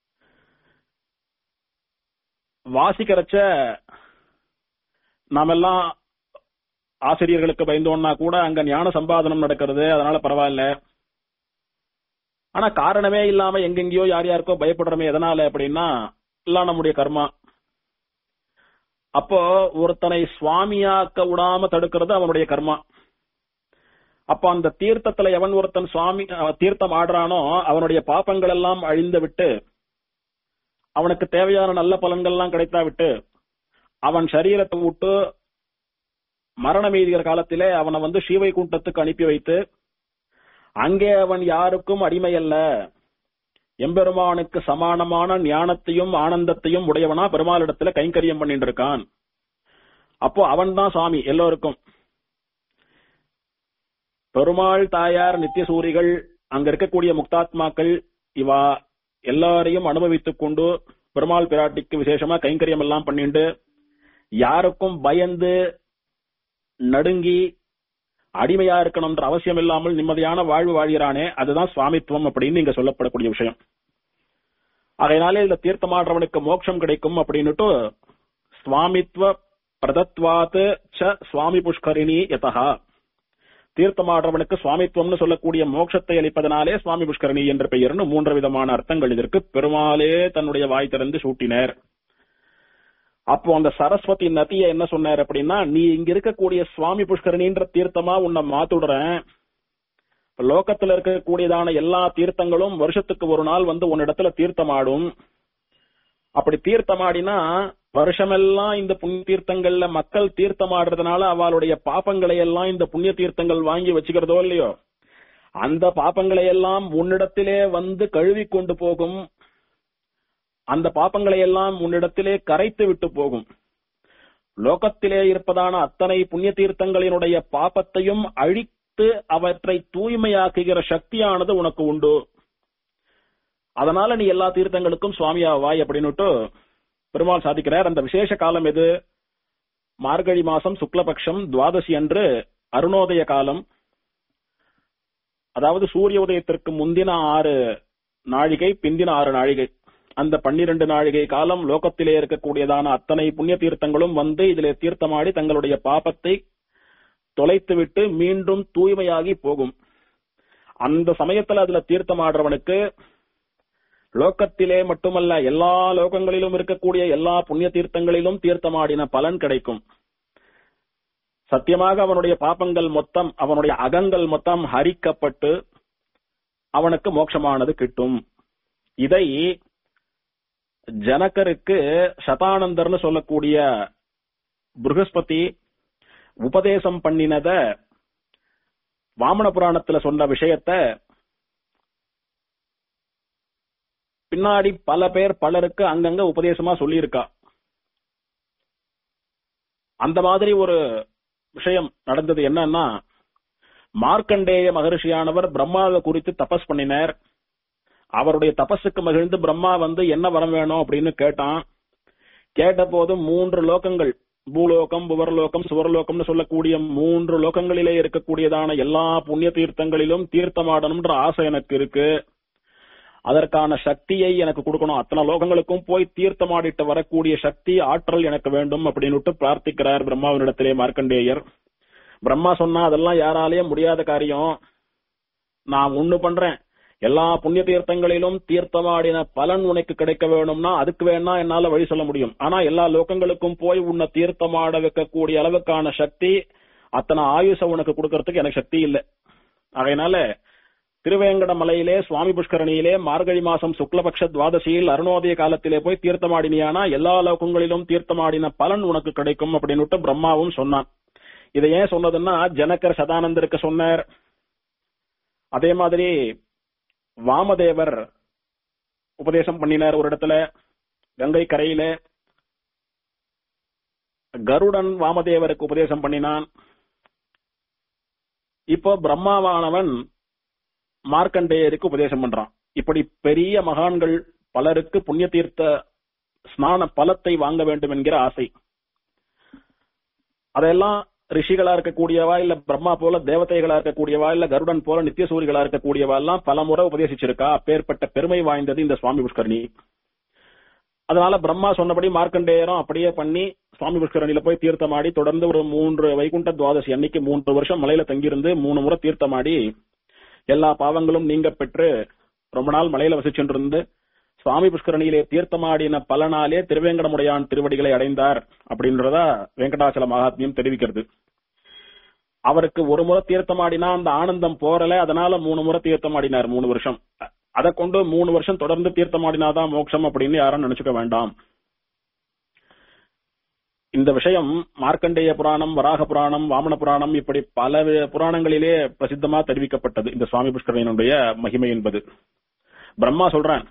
வாசிக்கிறச்ச நாமெல்லாம் ஆசிரியர்களுக்கு பயந்தோம்னா கூட அங்க ஞான சம்பாதனம் நடக்கிறது அதனால பரவாயில்ல ஆனா காரணமே இல்லாம எங்கெங்கயோ யார் யாருக்கோ பயப்படுறோமே எதனால அப்படின்னா எல்லாம் நம்முடைய கர்மா அப்போ ஒருத்தனை சுவாமியாக்க விடாம தடுக்கிறது அவனுடைய கர்மா அப்போ அந்த தீர்த்தத்துல எவன் ஒருத்தன் சுவாமி தீர்த்தம் ஆடுறானோ அவனுடைய பாப்பங்கள் எல்லாம் அழிந்து விட்டு அவனுக்கு தேவையான நல்ல பலன்கள்லாம் கிடைத்தா விட்டு அவன் சரீரத்தை விட்டு மரணம் எய்திகிற காலத்திலே அவனை வந்து ஸ்ரீவை கூட்டத்துக்கு அனுப்பி வைத்து அங்கே அவன் யாருக்கும் அடிமை அல்ல எம்பெருமானுக்கு சமானமான ஞானத்தையும் ஆனந்தத்தையும் உடையவனா பெருமாளிடத்துல கைங்கரியம் பண்ணிட்டு இருக்கான் அப்போ அவன் தான் சுவாமி எல்லோருக்கும் பெருமாள் தாயார் நித்தியசூரிகள் அங்க இருக்கக்கூடிய முக்தாத்மாக்கள் இவா எல்லாரையும் அனுபவித்துக் கொண்டு பெருமாள் பிராட்டிக்கு விசேஷமா கைங்கரியம் எல்லாம் பண்ணிட்டு யாருக்கும் பயந்து நடுங்கி அடிமையா இருக்கணும்ன்ற அவசியம் இல்லாமல் நிம்மதியான வாழ்வு வாழ்கிறானே அதுதான் சுவாமித்துவம் அப்படின்னு இங்க சொல்லப்படக்கூடிய விஷயம் அதனாலே இதுல தீர்த்தமாடுறவனுக்கு மோட்சம் கிடைக்கும் அப்படின்னுட்டு சுவாமித்வ பிரதத்வாத் ச சுவாமி புஷ்கரிணி யதா தீர்த்தமாடுறவனுக்கு சுவாமித்துவம்னு சொல்லக்கூடிய மோட்சத்தை அளிப்பதனாலே சுவாமி புஷ்கரணி என்ற பெயர்னு மூன்று விதமான அர்த்தங்கள் இதற்கு பெருமாளே தன்னுடைய வாய் திறந்து சூட்டினர் அப்போ அந்த சரஸ்வதி நதிய என்ன சொன்னார் அப்படின்னா நீ இங்க இருக்கக்கூடிய சுவாமி புஷ்கரணின்ற தீர்த்தமா உன்னை மாத்துடுறேன் லோகத்துல இருக்கக்கூடியதான எல்லா தீர்த்தங்களும் வருஷத்துக்கு ஒரு நாள் வந்து உன்னிடத்துல தீர்த்தமாடும் அப்படி தீர்த்தமாடினா வருஷமெல்லாம் இந்த புண்ணிய தீர்த்தங்கள்ல மக்கள் தீர்த்தமாடுறதுனால அவளுடைய பாப்பங்களை எல்லாம் இந்த புண்ணிய தீர்த்தங்கள் வாங்கி வச்சுக்கிறதோ இல்லையோ அந்த பாப்பங்களை எல்லாம் உன்னிடத்திலே வந்து கழுவி கொண்டு போகும் அந்த பாப்பங்களை எல்லாம் உன்னிடத்திலே கரைத்து விட்டு போகும் லோகத்திலே இருப்பதான அத்தனை புண்ணிய தீர்த்தங்களினுடைய பாப்பத்தையும் அழித்து அவற்றை தூய்மையாக்குகிற சக்தியானது உனக்கு உண்டு அதனால நீ எல்லா தீர்த்தங்களுக்கும் சுவாமியாவாய் அப்படின்னுட்டு பெருமாள் சாதிக்கிறார் அந்த விசேஷ காலம் எது மார்கழி மாசம் சுக்லபக்ஷம் துவாதசி அன்று அருணோதய காலம் அதாவது சூரிய உதயத்திற்கு முந்தின ஆறு நாழிகை பிந்தின ஆறு நாழிகை அந்த பன்னிரண்டு நாழிகை காலம் லோகத்திலே இருக்கக்கூடியதான அத்தனை புண்ணிய தீர்த்தங்களும் வந்து இதிலே தீர்த்தமாடி தங்களுடைய பாபத்தை தொலைத்துவிட்டு மீண்டும் தூய்மையாகி போகும் அந்த சமயத்துல அதுல தீர்த்தமாடுறவனுக்கு லோக்கத்திலே மட்டுமல்ல எல்லா லோகங்களிலும் இருக்கக்கூடிய எல்லா புண்ணிய தீர்த்தங்களிலும் தீர்த்தமாடின பலன் கிடைக்கும் சத்தியமாக அவனுடைய பாப்பங்கள் மொத்தம் அவனுடைய அகங்கள் மொத்தம் ஹரிக்கப்பட்டு அவனுக்கு மோட்சமானது கிட்டும் இதை ஜனகருக்கு சதானந்தர்னு சொல்லக்கூடிய புருகஸ்பதி உபதேசம் பண்ணினத வாமன புராணத்துல சொன்ன விஷயத்த பின்னாடி பல பேர் பலருக்கு அங்கங்க உபதேசமா சொல்லியிருக்கா அந்த மாதிரி ஒரு விஷயம் நடந்தது என்னன்னா மார்க்கண்டேய மகரிஷியானவர் பிரம்மாவை குறித்து தபஸ் பண்ணினார் அவருடைய தபஸுக்கு மகிழ்ந்து பிரம்மா வந்து என்ன வரம் வேணும் அப்படின்னு கேட்டான் கேட்ட போது மூன்று லோகங்கள் பூலோகம் புவர்லோகம் சுவர்லோகம்னு சொல்லக்கூடிய மூன்று லோகங்களிலே இருக்கக்கூடியதான எல்லா புண்ணிய தீர்த்தங்களிலும் தீர்த்தமாடணும்ன்ற ஆசை எனக்கு இருக்கு அதற்கான சக்தியை எனக்கு கொடுக்கணும் அத்தனை லோகங்களுக்கும் போய் தீர்த்தமாடிட்டு வரக்கூடிய சக்தி ஆற்றல் எனக்கு வேண்டும் அப்படின்னு பிரார்த்திக்கிறார் பிரம்மாவினிடத்திலே மார்க்கண்டேயர் பிரம்மா சொன்னா அதெல்லாம் யாராலேயும் முடியாத காரியம் நான் ஒண்ணு பண்றேன் எல்லா புண்ணிய தீர்த்தங்களிலும் தீர்த்தமாடின பலன் உனக்கு கிடைக்க வேணும்னா அதுக்கு வேணா என்னால வழி சொல்ல முடியும் ஆனா எல்லா லோகங்களுக்கும் போய் உன்னை தீர்த்தமாட வைக்கக்கூடிய அளவுக்கான சக்தி அத்தனை ஆயுச உனக்கு கொடுக்கறதுக்கு எனக்கு சக்தி இல்லை அதனால திருவேங்கட மலையிலே சுவாமி புஷ்கரணியிலே மார்கழி மாசம் சுக்லபக்ஷ துவாதசியில் அருணோதய காலத்திலே போய் தீர்த்தமாடினியானா எல்லா லோகங்களிலும் தீர்த்தமாடின பலன் உனக்கு கிடைக்கும் அப்படின்னு பிரம்மாவும் சொன்னான் இதை ஏன் சொன்னதுன்னா ஜனகர் சதானந்தருக்கு சொன்னார் அதே மாதிரி வாமதேவர் உபதேசம் பண்ணினார் ஒரு இடத்துல கங்கை கரையில கருடன் வாமதேவருக்கு உபதேசம் பண்ணினான் இப்போ பிரம்மாவானவன் மார்க்கண்டேயருக்கு உபதேசம் பண்றான் இப்படி பெரிய மகான்கள் பலருக்கு புண்ணிய தீர்த்த ஸ்நான பலத்தை வாங்க வேண்டும் என்கிற ஆசை அதெல்லாம் ரிஷிகளா இருக்கக்கூடியவா இல்ல பிரம்மா போல தேவதைகளா இருக்கக்கூடியவா இல்ல கருடன் போல நித்திய சூரிகளா இருக்கக்கூடியவா எல்லாம் பல முறை உபதேசிச்சிருக்கா அப்பேற்பட்ட பெருமை வாய்ந்தது இந்த சுவாமி புஷ்கரணி அதனால பிரம்மா சொன்னபடி மார்க்கண்டேயரும் அப்படியே பண்ணி சுவாமி புஷ்கரணியில போய் தீர்த்தமாடி தொடர்ந்து ஒரு மூன்று வைகுண்ட துவாதசி அன்னைக்கு மூன்று வருஷம் மலையில தங்கியிருந்து மூணு முறை தீர்த்தமாடி எல்லா பாவங்களும் நீங்க பெற்று ரொம்ப நாள் மலையில வசிச்சுட்டு இருந்து சுவாமி புஷ்கரணியிலே தீர்த்தமாடின பலனாலே திருவேங்கடமுடையான் திருவடிகளை அடைந்தார் அப்படின்றதா வெங்கடாச்சல மகாத்மியம் தெரிவிக்கிறது அவருக்கு ஒரு முறை தீர்த்தமாடினா அந்த ஆனந்தம் போறல அதனால மூணு முறை தீர்த்தமாடினார் மூணு வருஷம் அதை கொண்டு மூணு வருஷம் தொடர்ந்து தீர்த்தமாடினாதான் மோட்சம் அப்படின்னு யாரும் நினைச்சுக்க வேண்டாம் இந்த விஷயம் மார்க்கண்டேய புராணம் வராக புராணம் வாமன புராணம் இப்படி பல புராணங்களிலே பிரசித்தமா தெரிவிக்கப்பட்டது இந்த சுவாமி புஷ்கரனுடைய மகிமை என்பது பிரம்மா சொல்றான்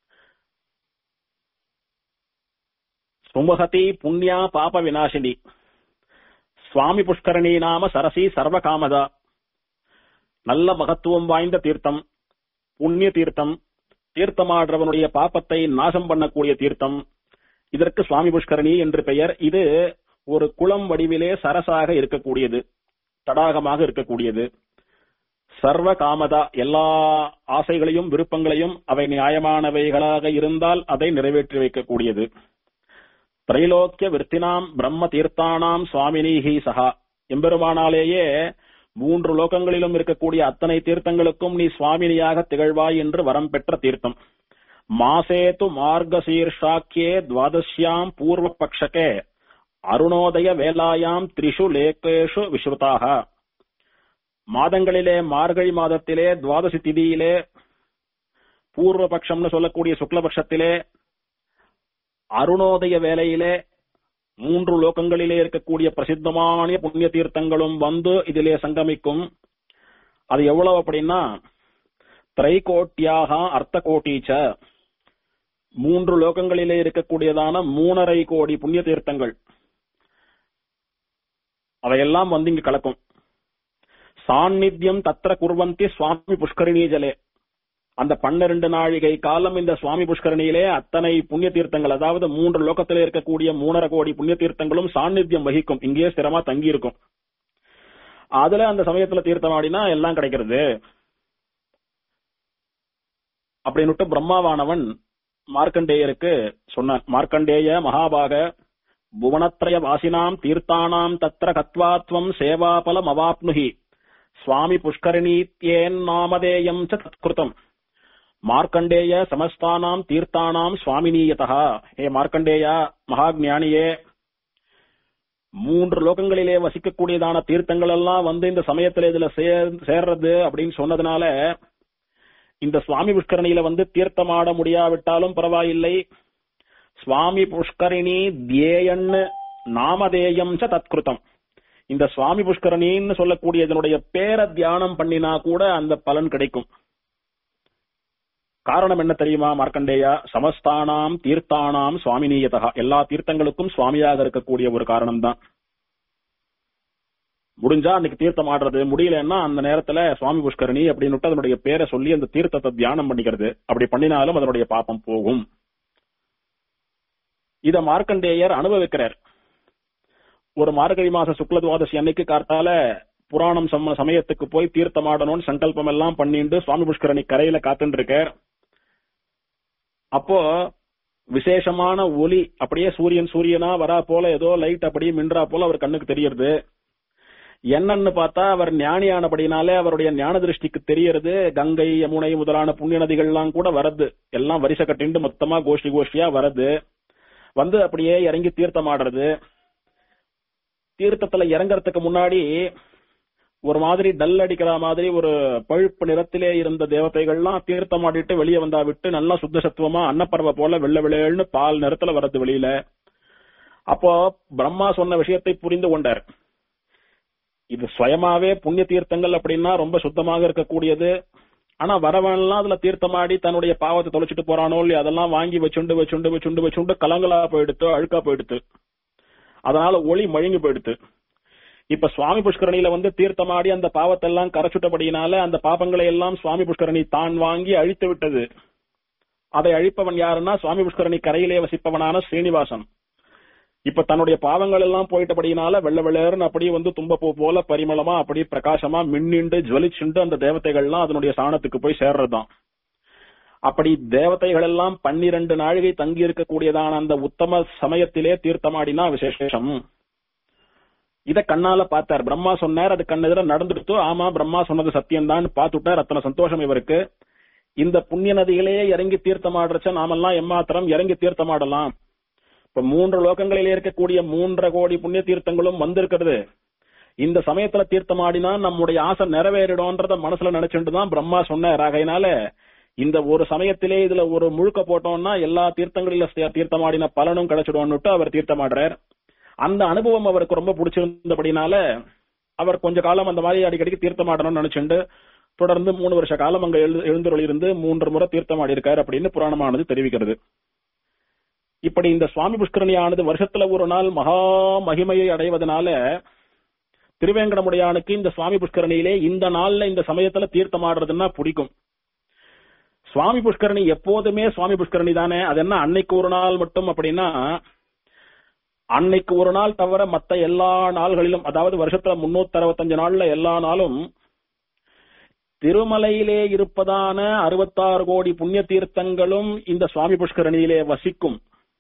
சுமகதி புண்ணியா பாப விநாசினி சுவாமி புஷ்கரணி நாம சரசி சர்வ காமதா நல்ல மகத்துவம் வாய்ந்த தீர்த்தம் புண்ணிய தீர்த்தம் தீர்த்தமாடுறவனுடைய பாப்பத்தை நாசம் பண்ணக்கூடிய தீர்த்தம் இதற்கு சுவாமி புஷ்கரணி என்று பெயர் இது ஒரு குளம் வடிவிலே சரசாக இருக்கக்கூடியது தடாகமாக இருக்கக்கூடியது சர்வ காமதா எல்லா ஆசைகளையும் விருப்பங்களையும் அவை நியாயமானவைகளாக இருந்தால் அதை நிறைவேற்றி வைக்கக்கூடியது திரைலோக்கிய விற்த்தினாம் பிரம்ம தீர்த்தானாம் சுவாமினிஹி சகா எம்பெருமானாலேயே மூன்று லோகங்களிலும் இருக்கக்கூடிய அத்தனை தீர்த்தங்களுக்கும் நீ சுவாமினியாக திகழ்வாய் என்று வரம் பெற்ற தீர்த்தம் மாசேது மார்கசீர்ஷாக்கியே துவாதசியாம் பூர்வ பக்ஷகே அருணோதய வேலாயாம் த்ரிஷு லேகேஷு விஸ்ருதாக மாதங்களிலே மார்கழி மாதத்திலே துவாதசி திதியிலே பூர்வ பட்சம்னு சொல்லக்கூடிய சுக்லபக்ஷத்திலே அருணோதய வேலையிலே மூன்று லோகங்களிலே இருக்கக்கூடிய பிரசித்தமான புண்ணிய தீர்த்தங்களும் வந்து இதிலே சங்கமிக்கும் அது எவ்வளவு அப்படின்னா திரைகோட்டியாக அர்த்த கோட்டீச்ச மூன்று லோகங்களிலே இருக்கக்கூடியதான மூணரை கோடி புண்ணிய தீர்த்தங்கள் அவையெல்லாம் வந்து இங்கு கலக்கும் சாநித்தியம் தத்திர குர்வந்தி சுவாமி புஷ்கரிணி ஜலே அந்த பன்னிரண்டு நாழிகை காலம் இந்த சுவாமி புஷ்கரணியிலே அத்தனை புண்ணிய தீர்த்தங்கள் அதாவது மூன்று லோகத்திலே இருக்கக்கூடிய மூணரை கோடி புண்ணிய தீர்த்தங்களும் சாநித்தியம் வகிக்கும் இங்கேயே ஸ்திரமா தங்கி இருக்கும் அதுல அந்த சமயத்துல தீர்த்தமாடினா எல்லாம் கிடைக்கிறது அப்படின்னுட்டு பிரம்மாவானவன் மார்க்கண்டேயருக்கு சொன்னான் மார்க்கண்டேய மகாபாக புவனத்ரய வாசினாம் தீர்த்தானாம் தத்திர கத்வாத்வம் சேவாபலம் அவாப்னுஹி சுவாமி புஷ்கரிணீத்யேன் நாமதேயம் ச தத்கிருதம் மார்க்கண்டேய சமஸ்தானாம் தீர்த்தானாம் சுவாமினீயதா ஹே மார்க்கண்டேயா மகாஜானியே மூன்று லோகங்களிலே வசிக்கக்கூடியதான தீர்த்தங்கள் எல்லாம் வந்து இந்த சமயத்துல இதுல சேர்றது அப்படின்னு சொன்னதுனால இந்த சுவாமி புஷ்கரணியில வந்து தீர்த்தமாட முடியாவிட்டாலும் பரவாயில்லை சுவாமி புஷ்கரிணி தியேயன்னு நாமதேயம் ச தத்கிருதம் இந்த சுவாமி புஷ்கரணின்னு சொல்லக்கூடிய இதனுடைய பேரை தியானம் பண்ணினா கூட அந்த பலன் கிடைக்கும் காரணம் என்ன தெரியுமா மார்க்கண்டேயா சமஸ்தானாம் தீர்த்தானாம் சுவாமினீயதா எல்லா தீர்த்தங்களுக்கும் சுவாமியாக இருக்கக்கூடிய ஒரு காரணம் தான் முடிஞ்சா அன்னைக்கு தீர்த்தம் ஆடுறது முடியலன்னா அந்த நேரத்துல சுவாமி புஷ்கரணி அப்படின்னு அதனுடைய பேரை சொல்லி அந்த தீர்த்தத்தை தியானம் பண்ணிக்கிறது அப்படி பண்ணினாலும் அதனுடைய பாப்பம் போகும் இத மார்க்கண்டேயர் அனுபவிக்கிறார் ஒரு மார்கழி மாச சுக்ல துவாதசி அன்னைக்கு கார்த்தால புராணம் சம சமயத்துக்கு போய் தீர்த்தமாடணும்னு சங்கல்பம் எல்லாம் பண்ணிட்டு சுவாமி புஷ்கரணி கரையில காத்துட்டு இருக்கார் அப்போ விசேஷமான ஒளி அப்படியே சூரியன் சூரியனா வரா போல ஏதோ லைட் அப்படியே மின்றா போல அவர் கண்ணுக்கு தெரியறது என்னன்னு பார்த்தா அவர் ஞானியானபடினாலே அவருடைய ஞான திருஷ்டிக்கு தெரியறது கங்கை யமுனை முதலான புண்ணிய நதிகள்லாம் கூட வரது எல்லாம் வரிசை கட்டிண்டு மொத்தமா கோஷ்டி கோஷ்டியா வரது வந்து அப்படியே இறங்கி தீர்த்தம் ஆடுறது தீர்த்தத்துல இறங்கறதுக்கு முன்னாடி ஒரு மாதிரி டல் அடிக்கிற மாதிரி ஒரு பழுப்பு நிறத்திலே இருந்த தேவதைகள்லாம் தீர்த்தம் ஆடிட்டு வெளியே வந்தா விட்டு நல்லா சுத்த சத்துவமா அன்னப்பறவை போல வெள்ள வெள்ளையல்னு பால் நிறத்துல வரது வெளியில அப்போ பிரம்மா சொன்ன விஷயத்தை புரிந்து கொண்டார் இது சுயமாவே புண்ணிய தீர்த்தங்கள் அப்படின்னா ரொம்ப சுத்தமாக இருக்கக்கூடியது ஆனா வரவன்லாம் அதுல தீர்த்தமாடி தன்னுடைய பாவத்தை தொலைச்சிட்டு போறானோ இல்லையா அதெல்லாம் வாங்கி வச்சுண்டு வச்சுண்டு வச்சுண்டு வச்சுண்டு கலங்களா போயிடுத்து அழுக்கா போயிடுத்து அதனால ஒளி மழுங்கி போயிடுத்து இப்ப சுவாமி புஷ்கரணியில வந்து தீர்த்தமாடி அந்த பாவத்தை எல்லாம் கரைச்சுட்டபடியினால அந்த பாபங்களை எல்லாம் சுவாமி புஷ்கரணி தான் வாங்கி அழித்து விட்டது அதை அழிப்பவன் யாருன்னா சுவாமி புஷ்கரணி கரையிலே வசிப்பவனான ஸ்ரீனிவாசன் இப்ப தன்னுடைய பாவங்கள் எல்லாம் போயிட்டபடியினால வெள்ள வெள்ளேர்னு அப்படியே வந்து தும்பப்பூ போல பரிமளமா அப்படியே பிரகாசமா மின்னிண்டு ஜுவலிச்சுண்டு அந்த தேவதைகள்லாம் அதனுடைய சாணத்துக்கு போய் சேர்றதுதான் அப்படி தேவதைகள் எல்லாம் பன்னிரண்டு நாழிகை தங்கி இருக்கக்கூடியதான அந்த உத்தம சமயத்திலே தீர்த்தமாடினா விசேஷம் இத கண்ணால பார்த்தார் பிரம்மா சொன்னார் அது கண்ணெதிர நடந்துடுத்து ஆமா பிரம்மா சொன்னது சத்தியம்தான் பார்த்துட்டார் அத்தனை சந்தோஷம் இவருக்கு இந்த புண்ணிய நதிகளே இறங்கி தீர்த்தமாடுறச்ச நாமெல்லாம் எம்மாத்திரம் இறங்கி தீர்த்தமாடலாம் இப்ப மூன்று லோகங்களிலே இருக்கக்கூடிய மூன்றரை கோடி புண்ணிய தீர்த்தங்களும் வந்திருக்கிறது இந்த சமயத்துல தீர்த்தமாடினா நம்முடைய ஆசை நிறைவேறிடும்ன்றத மனசுல நினைச்சுட்டு தான் பிரம்மா சொன்னார் ஆகையினால இந்த ஒரு சமயத்திலே இதுல ஒரு முழுக்க போட்டோம்னா எல்லா தீர்த்தங்களில தீர்த்தமாடின பலனும் கிடைச்சிடும்னுட்டு அவர் தீர்த்தமாடுறார் அந்த அனுபவம் அவருக்கு ரொம்ப பிடிச்சிருந்தபடினால அவர் கொஞ்ச காலம் அந்த மாதிரி அடிக்கடிக்கு தீர்த்தமாடணும்னு நினைச்சுண்டு தொடர்ந்து மூணு வருஷ காலம் அங்க எழு எழுந்துருளி இருந்து மூன்று முறை தீர்த்தமாடி இருக்காரு அப்படின்னு புராணமானது தெரிவிக்கிறது இப்படி இந்த சுவாமி புஷ்கரணியானது வருஷத்துல ஒரு நாள் மகா மகிமையை அடைவதனால திருவேங்கடமுடையானுக்கு இந்த சுவாமி புஷ்கரணியிலே இந்த நாள்ல இந்த சமயத்துல தீர்த்தமாடுறதுன்னா பிடிக்கும் சுவாமி புஷ்கரணி எப்போதுமே சுவாமி புஷ்கரணி தானே அது என்ன அன்னைக்கு ஒரு நாள் மட்டும் அப்படின்னா அன்னைக்கு ஒரு நாள் தவிர மத்த எல்லா நாள்களிலும் அதாவது வருஷத்துல முன்னூத்தி அறுபத்தஞ்சு நாள்ல எல்லா நாளும் திருமலையிலே இருப்பதான அறுபத்தாறு கோடி புண்ணிய தீர்த்தங்களும் இந்த சுவாமி புஷ்கரணியிலே வசிக்கும்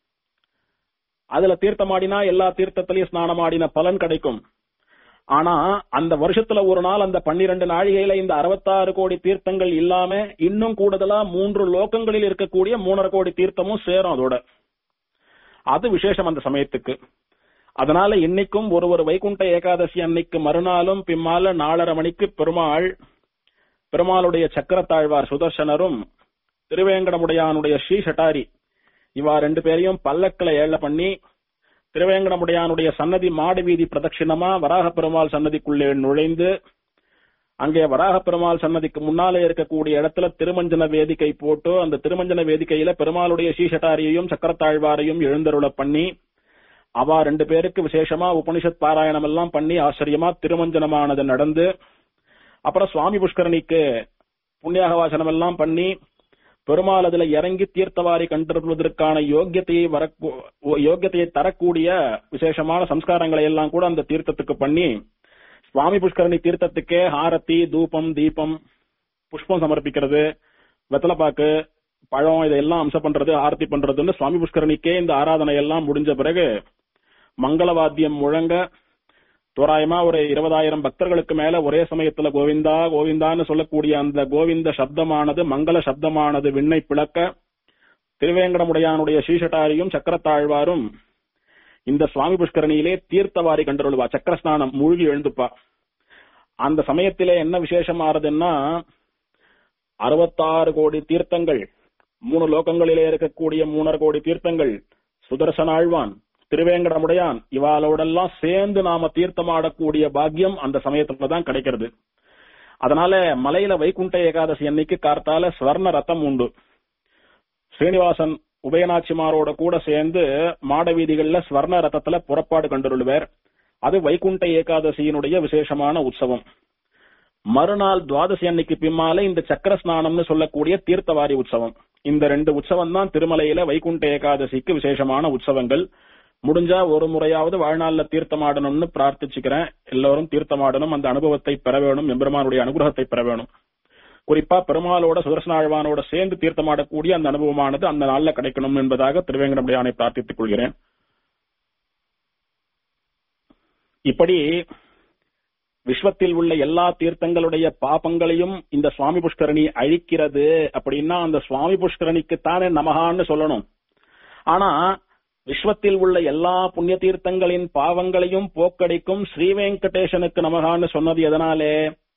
அதுல தீர்த்தமாடினா எல்லா தீர்த்தத்திலையும் ஸ்நானமாடின பலன் கிடைக்கும் ஆனா அந்த வருஷத்துல ஒரு நாள் அந்த பன்னிரண்டு நாழிகையில இந்த அறுபத்தாறு கோடி தீர்த்தங்கள் இல்லாம இன்னும் கூடுதலா மூன்று லோகங்களில் இருக்கக்கூடிய மூணரை கோடி தீர்த்தமும் சேரும் அதோட அது விசேஷம் அந்த சமயத்துக்கு அதனால இன்னைக்கும் ஒரு ஒரு வைகுண்ட ஏகாதசி அன்னைக்கு மறுநாளும் பிம்மால நாலரை மணிக்கு பெருமாள் பெருமாளுடைய சக்கரத்தாழ்வார் சுதர்சனரும் திருவேங்கடமுடையானுடைய ஸ்ரீ சட்டாரி இவா ரெண்டு பேரையும் பல்லக்கில ஏழ பண்ணி திருவேங்கடமுடையானுடைய சன்னதி மாடு வீதி பிரதட்சிணமா வராக பெருமாள் சன்னதிக்குள்ளே நுழைந்து அங்கே வராக பெருமாள் சன்னதிக்கு முன்னாலே இருக்கக்கூடிய இடத்துல திருமஞ்சன வேதிக்கை போட்டு அந்த திருமஞ்சன வேதிக்கையில பெருமாளுடைய ஸ்ரீசட்டாரியையும் சக்கரத்தாழ்வாரையும் எழுந்தருள பண்ணி அவா ரெண்டு பேருக்கு விசேஷமா உபனிஷத் பாராயணம் எல்லாம் பண்ணி ஆச்சரியமா திருமஞ்சனமானது நடந்து அப்புறம் சுவாமி புஷ்கரணிக்கு புண்ணியாக எல்லாம் பண்ணி பெருமாள் அதுல இறங்கி தீர்த்தவாரி கண்டிருப்பதற்கான யோக்கியத்தையை வர யோக்கியத்தையை தரக்கூடிய விசேஷமான சம்ஸ்காரங்களை எல்லாம் கூட அந்த தீர்த்தத்துக்கு பண்ணி சுவாமி புஷ்கரணி தீர்த்தத்துக்கே ஹாரத்தி தூபம் தீபம் புஷ்பம் சமர்ப்பிக்கிறது வெத்தலைப்பாக்கு பழம் இதெல்லாம் அம்சம் பண்றது ஆரத்தி பண்றதுன்னு சுவாமி புஷ்கரணிக்கே இந்த ஆராதனை எல்லாம் முடிஞ்ச பிறகு மங்களவாத்தியம் முழங்க தோராயமா ஒரு இருபதாயிரம் பக்தர்களுக்கு மேல ஒரே சமயத்துல கோவிந்தா கோவிந்தான்னு சொல்லக்கூடிய அந்த கோவிந்த சப்தமானது மங்கள சப்தமானது விண்ணை பிளக்க திருவேங்கடமுடையானுடைய ஸ்ரீசட்டாரியும் சக்கரத்தாழ்வாரும் இந்த சுவாமி புஷ்கரணியிலே தீர்த்தவாரி கண்டருள்வா சக்கரஸ்நானம் மூழ்கி எழுந்துப்பா அந்த சமயத்திலே என்ன விசேஷம் ஆறுதுன்னா அறுபத்தாறு கோடி தீர்த்தங்கள் மூணு லோகங்களிலே இருக்கக்கூடிய மூணரை கோடி தீர்த்தங்கள் சுதர்சனாழ்வான் திருவேங்கடமுடையான் இவாளோடெல்லாம் சேர்ந்து நாம தீர்த்தமாடக்கூடிய பாக்கியம் அந்த சமயத்துல தான் கிடைக்கிறது அதனால மலையில வைகுண்ட ஏகாதசி அன்னைக்கு கார்த்தால ஸ்வர்ண ரத்தம் உண்டு ஸ்ரீனிவாசன் உபயநாச்சிமாரோட கூட சேர்ந்து மாட வீதிகள்ல ஸ்வர்ண ரத்தத்துல புறப்பாடு கண்டுருள்வர் அது வைகுண்ட ஏகாதசியினுடைய விசேஷமான உற்சவம் மறுநாள் துவாதசி அன்னைக்கு பின்னால இந்த சக்கர ஸ்நானம்னு சொல்லக்கூடிய தீர்த்தவாரி உற்சவம் இந்த ரெண்டு உற்சவம் தான் திருமலையில வைகுண்ட ஏகாதசிக்கு விசேஷமான உற்சவங்கள் முடிஞ்சா ஒரு முறையாவது வாழ்நாள்ல தீர்த்தமாடணும்னு பிரார்த்திச்சுக்கிறேன் எல்லோரும் தீர்த்தமாடணும் அந்த அனுபவத்தை பெற வேணும் எம்பெருமானுடைய அனுகிரகத்தை பெற வேணும் குறிப்பா பெருமாளோட சுதர்சனாழ்வானோட சேர்ந்து தீர்த்தமாடக்கூடிய அந்த அனுபவமானது அந்த நாள்ல கிடைக்கணும் என்பதாக திருவேங்கடமுடியானை பிரார்த்தித்துக் கொள்கிறேன் இப்படி விஸ்வத்தில் உள்ள எல்லா தீர்த்தங்களுடைய பாபங்களையும் இந்த சுவாமி புஷ்கரணி அழிக்கிறது அப்படின்னா அந்த சுவாமி புஷ்கரணிக்கு தானே நமகான்னு சொல்லணும் ஆனா விஸ்வத்தில் உள்ள எல்லா புண்ணிய தீர்த்தங்களின் பாவங்களையும் போக்கடிக்கும் ஸ்ரீ வெங்கடேசனுக்கு நமகான்னு சொன்னது எதனாலே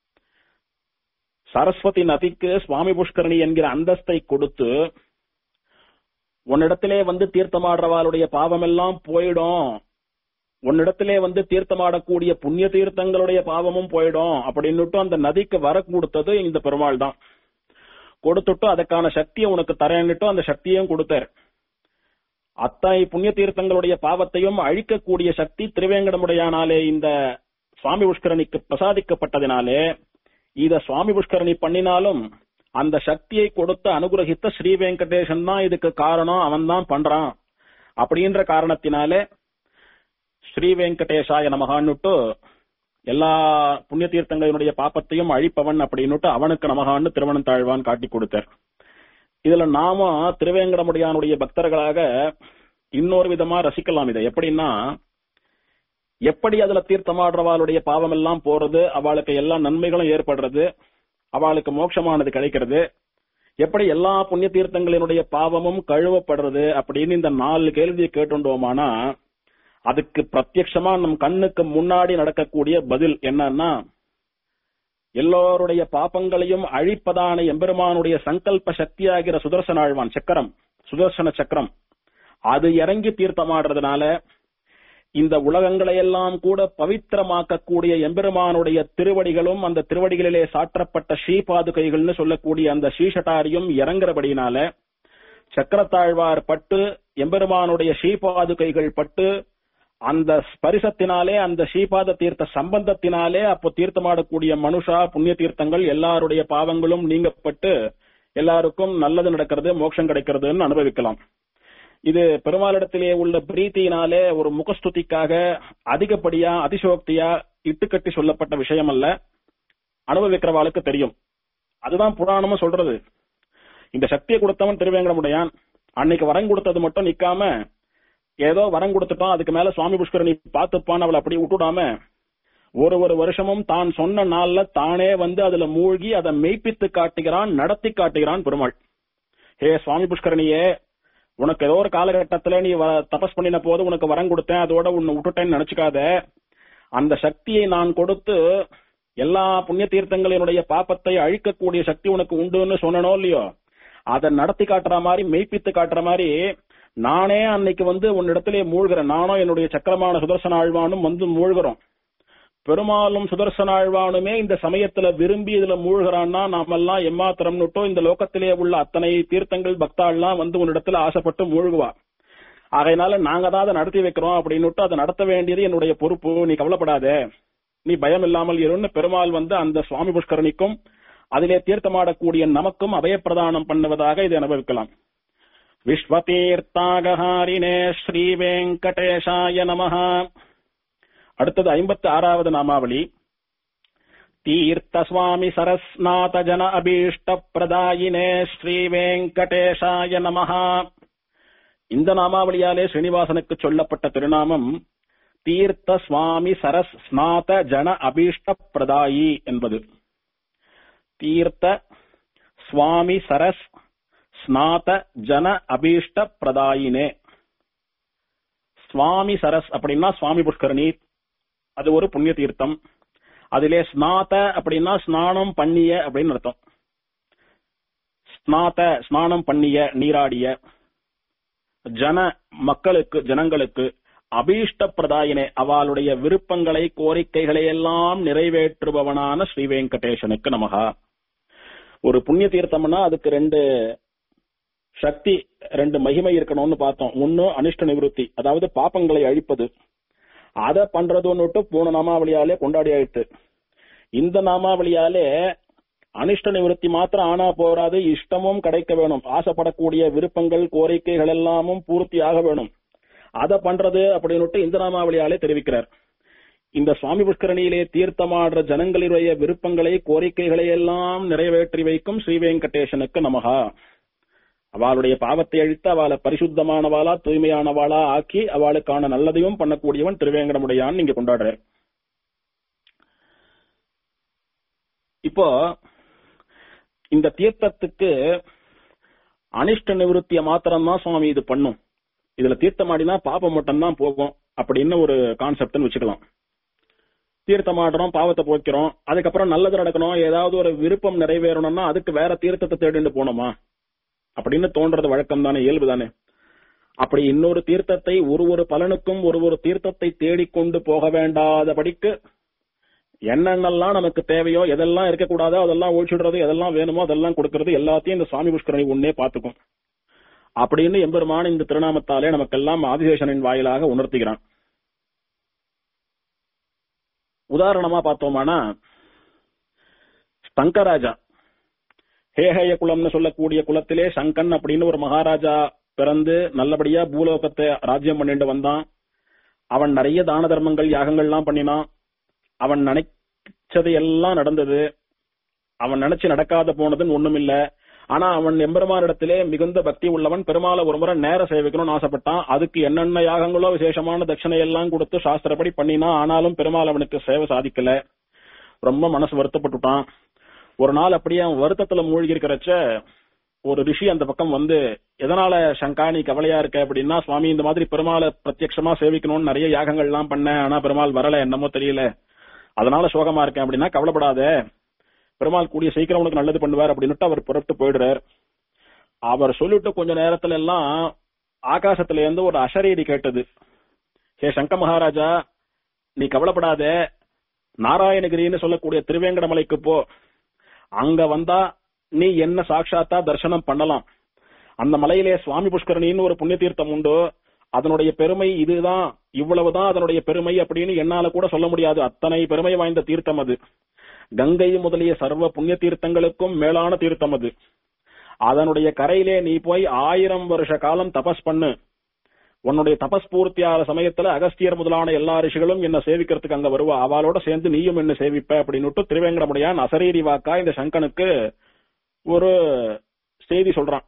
சரஸ்வதி நதிக்கு சுவாமி புஷ்கரணி என்கிற அந்தஸ்தை கொடுத்து உன்னிடத்திலே வந்து தீர்த்தமாடுறவாளுடைய பாவமெல்லாம் போயிடும் உன்னிடத்திலே வந்து தீர்த்தமாடக்கூடிய புண்ணிய தீர்த்தங்களுடைய பாவமும் போயிடும் அப்படின்னுட்டு அந்த நதிக்கு வர கொடுத்தது இந்த பெருமாள் தான் கொடுத்துட்டு அதுக்கான சக்தியை உனக்கு தரேன்னுட்டு அந்த சக்தியையும் கொடுத்தார் அத்தனை புண்ணிய தீர்த்தங்களுடைய பாவத்தையும் அழிக்கக்கூடிய சக்தி திருவேங்கடமுடையானாலே இந்த சுவாமி புஷ்கரணிக்கு பிரசாதிக்கப்பட்டதினாலே இத சுவாமி புஷ்கரணி பண்ணினாலும் அந்த சக்தியை கொடுத்து அனுகிரகித்த ஸ்ரீ வெங்கடேசன் தான் இதுக்கு காரணம் அவன் தான் பண்றான் அப்படின்ற காரணத்தினாலே ஸ்ரீ வெங்கடேசாய நமகான்னுட்டு எல்லா புண்ணிய தீர்த்தங்களினுடைய பாப்பத்தையும் அழிப்பவன் அப்படின்னுட்டு அவனுக்கு நமகான்னு திருவண்ணம் தாழ்வான் காட்டி கொடுத்தார் இதுல நாம திருவேங்கடமுடியானுடைய பக்தர்களாக இன்னொரு விதமா ரசிக்கலாம் இதை எப்படின்னா எப்படி அதுல தீர்த்தமாடுறவாளுடைய பாவம் எல்லாம் போறது அவளுக்கு எல்லா நன்மைகளும் ஏற்படுறது அவளுக்கு மோட்சமானது கிடைக்கிறது எப்படி எல்லா புண்ணிய தீர்த்தங்களினுடைய பாவமும் கழுவப்படுறது அப்படின்னு இந்த நாலு கேள்வியை கேட்டுண்டோமானா அதுக்கு பிரத்யட்சமா நம் கண்ணுக்கு முன்னாடி நடக்கக்கூடிய பதில் என்னன்னா எல்லோருடைய பாப்பங்களையும் அழிப்பதான எம்பெருமானுடைய சங்கல்ப சக்தியாகிற சுதர்சனாழ்வான் சக்கரம் சுதர்சன சக்கரம் அது இறங்கி தீர்த்தமாடுறதுனால இந்த உலகங்களை எல்லாம் கூட பவித்திரமாக்கக்கூடிய எம்பெருமானுடைய திருவடிகளும் அந்த திருவடிகளிலே சாற்றப்பட்ட ஸ்ரீபாதுகைகள்னு சொல்லக்கூடிய அந்த ஸ்ரீஷட்டாரியும் இறங்குறபடினால சக்கரத்தாழ்வார் பட்டு எம்பெருமானுடைய ஸ்ரீபாதுகைகள் பட்டு அந்த ஸ்பரிசத்தினாலே அந்த ஸ்ரீபாத தீர்த்த சம்பந்தத்தினாலே அப்போ தீர்த்தமாடக்கூடிய மனுஷா புண்ணிய தீர்த்தங்கள் எல்லாருடைய பாவங்களும் நீங்கப்பட்டு எல்லாருக்கும் நல்லது நடக்கிறது மோட்சம் கிடைக்கிறதுன்னு அனுபவிக்கலாம் இது பெருமாளிடத்திலே உள்ள பிரீத்தியினாலே ஒரு முகஸ்துதிக்காக அதிகப்படியா அதிசோக்தியா இட்டுக்கட்டி சொல்லப்பட்ட விஷயம் அல்ல அனுபவிக்கிறவாளுக்கு தெரியும் அதுதான் புராணமும் சொல்றது இந்த சக்தியை கொடுத்தவன் திருவேங்கடமுடையான் அன்னைக்கு வரம் கொடுத்தது மட்டும் நிக்காம ஏதோ வரம் கொடுத்துட்டோம் அதுக்கு மேல சுவாமி புஷ்கரணி பார்த்துப்பான் அவளை அப்படி விட்டுடாம ஒரு ஒரு வருஷமும் தான் சொன்ன நாள்ல தானே வந்து அதுல மூழ்கி அதை மெய்ப்பித்து காட்டுகிறான் நடத்தி காட்டுகிறான் பெருமாள் ஹே சுவாமி புஷ்கரணியே உனக்கு ஏதோ ஒரு காலகட்டத்துல நீ வ- தபஸ் பண்ணின போது உனக்கு வரம் கொடுத்தேன் அதோட உன்னை விட்டுட்டேன்னு நினைச்சுக்காத அந்த சக்தியை நான் கொடுத்து எல்லா புண்ணிய தீர்த்தங்களினுடைய பாப்பத்தை அழிக்கக்கூடிய சக்தி உனக்கு உண்டுன்னு சொன்னனோ இல்லையோ அதை நடத்தி காட்டுற மாதிரி மெய்ப்பித்து காட்டுற மாதிரி நானே அன்னைக்கு வந்து உன்னிடத்திலே மூழ்கிறேன் நானும் என்னுடைய சக்கரமான சுதர்சன ஆழ்வானும் வந்து மூழ்கிறோம் பெருமாளும் சுதர்சன ஆழ்வானுமே இந்த சமயத்துல விரும்பி இதுல மூழ்கிறான்னா நாமெல்லாம் எம்மாத்திரம்னுட்டோ இந்த லோகத்திலே உள்ள அத்தனை தீர்த்தங்கள் பக்தாள்லாம் வந்து உன்னிடத்துல ஆசைப்பட்டு மூழ்குவா ஆகையினால நாங்க தான் அதை நடத்தி வைக்கிறோம் அப்படின்னுட்டு அதை நடத்த வேண்டியது என்னுடைய பொறுப்பு நீ கவலைப்படாத நீ பயம் இல்லாமல் இருன்னு பெருமாள் வந்து அந்த சுவாமி புஷ்கரணிக்கும் அதிலே தீர்த்தமாடக்கூடிய நமக்கும் அபயப்பிரதானம் பண்ணுவதாக இதை அனுபவிக்கலாம் விஸ்வதீர்த்தாகஹாரினே ஸ்ரீ வெங்கடேஷாய நமஹ அடுத்தது ஐம்பத்தி ஆறாவது நாமாவளி தீர்த்த சுவாமி சரஸ்நாத ஜன அபீஷ்ட பிரதாயினே ஸ்ரீ வெங்கடேஷாய நமஹ இந்த நாமாவளியாலே ஸ்ரீனிவாசனுக்கு சொல்லப்பட்ட திருநாமம் தீர்த்த சுவாமி சரஸ் ஸ்நாத ஜன அபீஷ்ட பிரதாயி என்பது தீர்த்த சுவாமி சரஸ் ஸ்நாத ஜன அபீஷ்ட பிரதாயினே சுவாமி சரஸ் அப்படின்னா சுவாமி புஷ்கரணி அது ஒரு புண்ணிய தீர்த்தம் அதிலே ஸ்நாத அப்படின்னா ஸ்நானம் பண்ணிய அப்படின்னு அர்த்தம் ஸ்நாத ஸ்நானம் பண்ணிய நீராடிய ஜன மக்களுக்கு ஜனங்களுக்கு அபீஷ்ட பிரதாயினே அவளுடைய விருப்பங்களை கோரிக்கைகளை எல்லாம் நிறைவேற்றுபவனான ஸ்ரீ வெங்கடேசனுக்கு நமகா ஒரு புண்ணிய தீர்த்தம்னா அதுக்கு ரெண்டு சக்தி ரெண்டு மகிமை இருக்கணும்னு பார்த்தோம் ஒன்னு அனிஷ்ட நிவர்த்தி அதாவது பாப்பங்களை அழிப்பது அத பண்றதுன்னுட்டு போன நாமாவளியாலே கொண்டாடி ஆயிட்டு இந்த நாமாவளியாலே அனிஷ்ட நிவர்த்தி மாத்திரம் ஆனா போராது இஷ்டமும் கிடைக்க வேணும் ஆசைப்படக்கூடிய விருப்பங்கள் கோரிக்கைகள் எல்லாமும் பூர்த்தி ஆக வேணும் அத பண்றது அப்படின்னுட்டு இந்த நாமாவளியாலே தெரிவிக்கிறார் இந்த சுவாமி புஷ்கரணியிலே தீர்த்தமாடுற ஜனங்களுடைய விருப்பங்களை கோரிக்கைகளை எல்லாம் நிறைவேற்றி வைக்கும் ஸ்ரீ வெங்கடேசனுக்கு நமகா அவளுடைய பாவத்தை அழித்து அவளை பரிசுத்தமானவாளா தூய்மையானவாளா ஆக்கி அவளுக்கான நல்லதையும் பண்ணக்கூடியவன் திருவேங்கடமுடையான் நீங்க கொண்டாடுறார் இப்போ இந்த தீர்த்தத்துக்கு அனிஷ்ட நிவர்த்திய மாத்திரம்தான் சுவாமி இது பண்ணும் இதுல தீர்த்தமாடினா பாப்பம் மட்டும்தான் போகும் அப்படின்னு ஒரு கான்செப்ட்னு வச்சுக்கலாம் தீர்த்தமாடுறோம் பாவத்தை போக்கிறோம் அதுக்கப்புறம் நல்லது நடக்கணும் ஏதாவது ஒரு விருப்பம் நிறைவேறணும்னா அதுக்கு வேற தீர்த்தத்தை தேடிட்டு போனோமா அப்படின்னு தோன்றது வழக்கம் தானே இயல்பு தானே அப்படி இன்னொரு தீர்த்தத்தை ஒரு ஒரு பலனுக்கும் ஒரு ஒரு தீர்த்தத்தை தேடிக்கொண்டு போக வேண்டாதபடிக்கு என்னென்னலாம் நமக்கு தேவையோ எதெல்லாம் இருக்கக்கூடாதோ அதெல்லாம் ஒழிச்சுடுறது எதெல்லாம் வேணுமோ அதெல்லாம் கொடுக்கறது எல்லாத்தையும் இந்த சுவாமி புஷ்கரணி ஒன்னே பார்த்துக்கும் அப்படின்னு எம்பெருமான் இந்த திருநாமத்தாலே நமக்கெல்லாம் ஆதிசேஷனின் வாயிலாக உணர்த்துகிறான் உதாரணமா பார்த்தோமானா ஸ்தங்கராஜா ஹேஹய குலம்னு சொல்லக்கூடிய குலத்திலே சங்கன் அப்படின்னு ஒரு மகாராஜா பிறந்து நல்லபடியா பூலோகத்தை ராஜ்யம் பண்ணிட்டு வந்தான் அவன் நிறைய தான தர்மங்கள் யாகங்கள்லாம் பண்ணினான் அவன் நினைச்சது எல்லாம் நடந்தது அவன் நினைச்சு நடக்காத போனதுன்னு ஒண்ணுமில்ல ஆனா அவன் எம்பெருமானிடத்திலே மிகுந்த பக்தி உள்ளவன் பெருமாளை ஒரு முறை நேர சேவிக்கணும்னு ஆசைப்பட்டான் அதுக்கு என்னென்ன யாகங்களோ விசேஷமான தட்சணை எல்லாம் கொடுத்து சாஸ்திரப்படி பண்ணினா ஆனாலும் பெருமாள் அவனுக்கு சேவை சாதிக்கல ரொம்ப மனசு வருத்தப்பட்டுட்டான் ஒரு நாள் அப்படியே அவன் வருத்தத்துல மூழ்கி இருக்கிறச்ச ஒரு ரிஷி அந்த பக்கம் வந்து எதனால சங்கா நீ கவலையா இருக்க அப்படின்னா சுவாமி இந்த மாதிரி பெருமாளை பிரத்யட்சமா சேவிக்கணும்னு நிறைய யாகங்கள் எல்லாம் பண்ணேன் ஆனா பெருமாள் வரல என்னமோ தெரியல அதனால சோகமா இருக்கேன் அப்படின்னா கவலைப்படாத பெருமாள் கூடிய சீக்கிரம் உனக்கு நல்லது பண்ணுவார் அப்படின்னுட்டு அவர் புறப்பட்டு போயிடுறார் அவர் சொல்லிட்டு கொஞ்ச நேரத்துல எல்லாம் ஆகாசத்துல இருந்து ஒரு அசரீதி கேட்டது ஹே சங்க மகாராஜா நீ கவலைப்படாத நாராயணகிரின்னு சொல்லக்கூடிய திருவேங்கடமலைக்கு போ அங்க வந்தா நீ என்ன சாட்சாத்தா தரிசனம் பண்ணலாம் அந்த மலையிலே சுவாமி புஷ்கரணின்னு ஒரு புண்ணிய தீர்த்தம் உண்டு அதனுடைய பெருமை இதுதான் இவ்வளவுதான் அதனுடைய பெருமை அப்படின்னு என்னால கூட சொல்ல முடியாது அத்தனை பெருமை வாய்ந்த தீர்த்தம் அது கங்கை முதலிய சர்வ புண்ணிய தீர்த்தங்களுக்கும் மேலான தீர்த்தம் அது அதனுடைய கரையிலே நீ போய் ஆயிரம் வருஷ காலம் தபஸ் பண்ணு உன்னுடைய தபஸ் பூர்த்தியான சமயத்துல அகஸ்தியர் முதலான எல்லா ரிஷிகளும் என்ன சேவிக்கிறதுக்கு அங்க வருவா அவளோட சேர்ந்து நீயும் என்ன சேவிப்ப அப்படின்னுட்டு திருவேங்கடமுடையான் அசரீரி வாக்கா இந்த சங்கனுக்கு ஒரு செய்தி சொல்றான்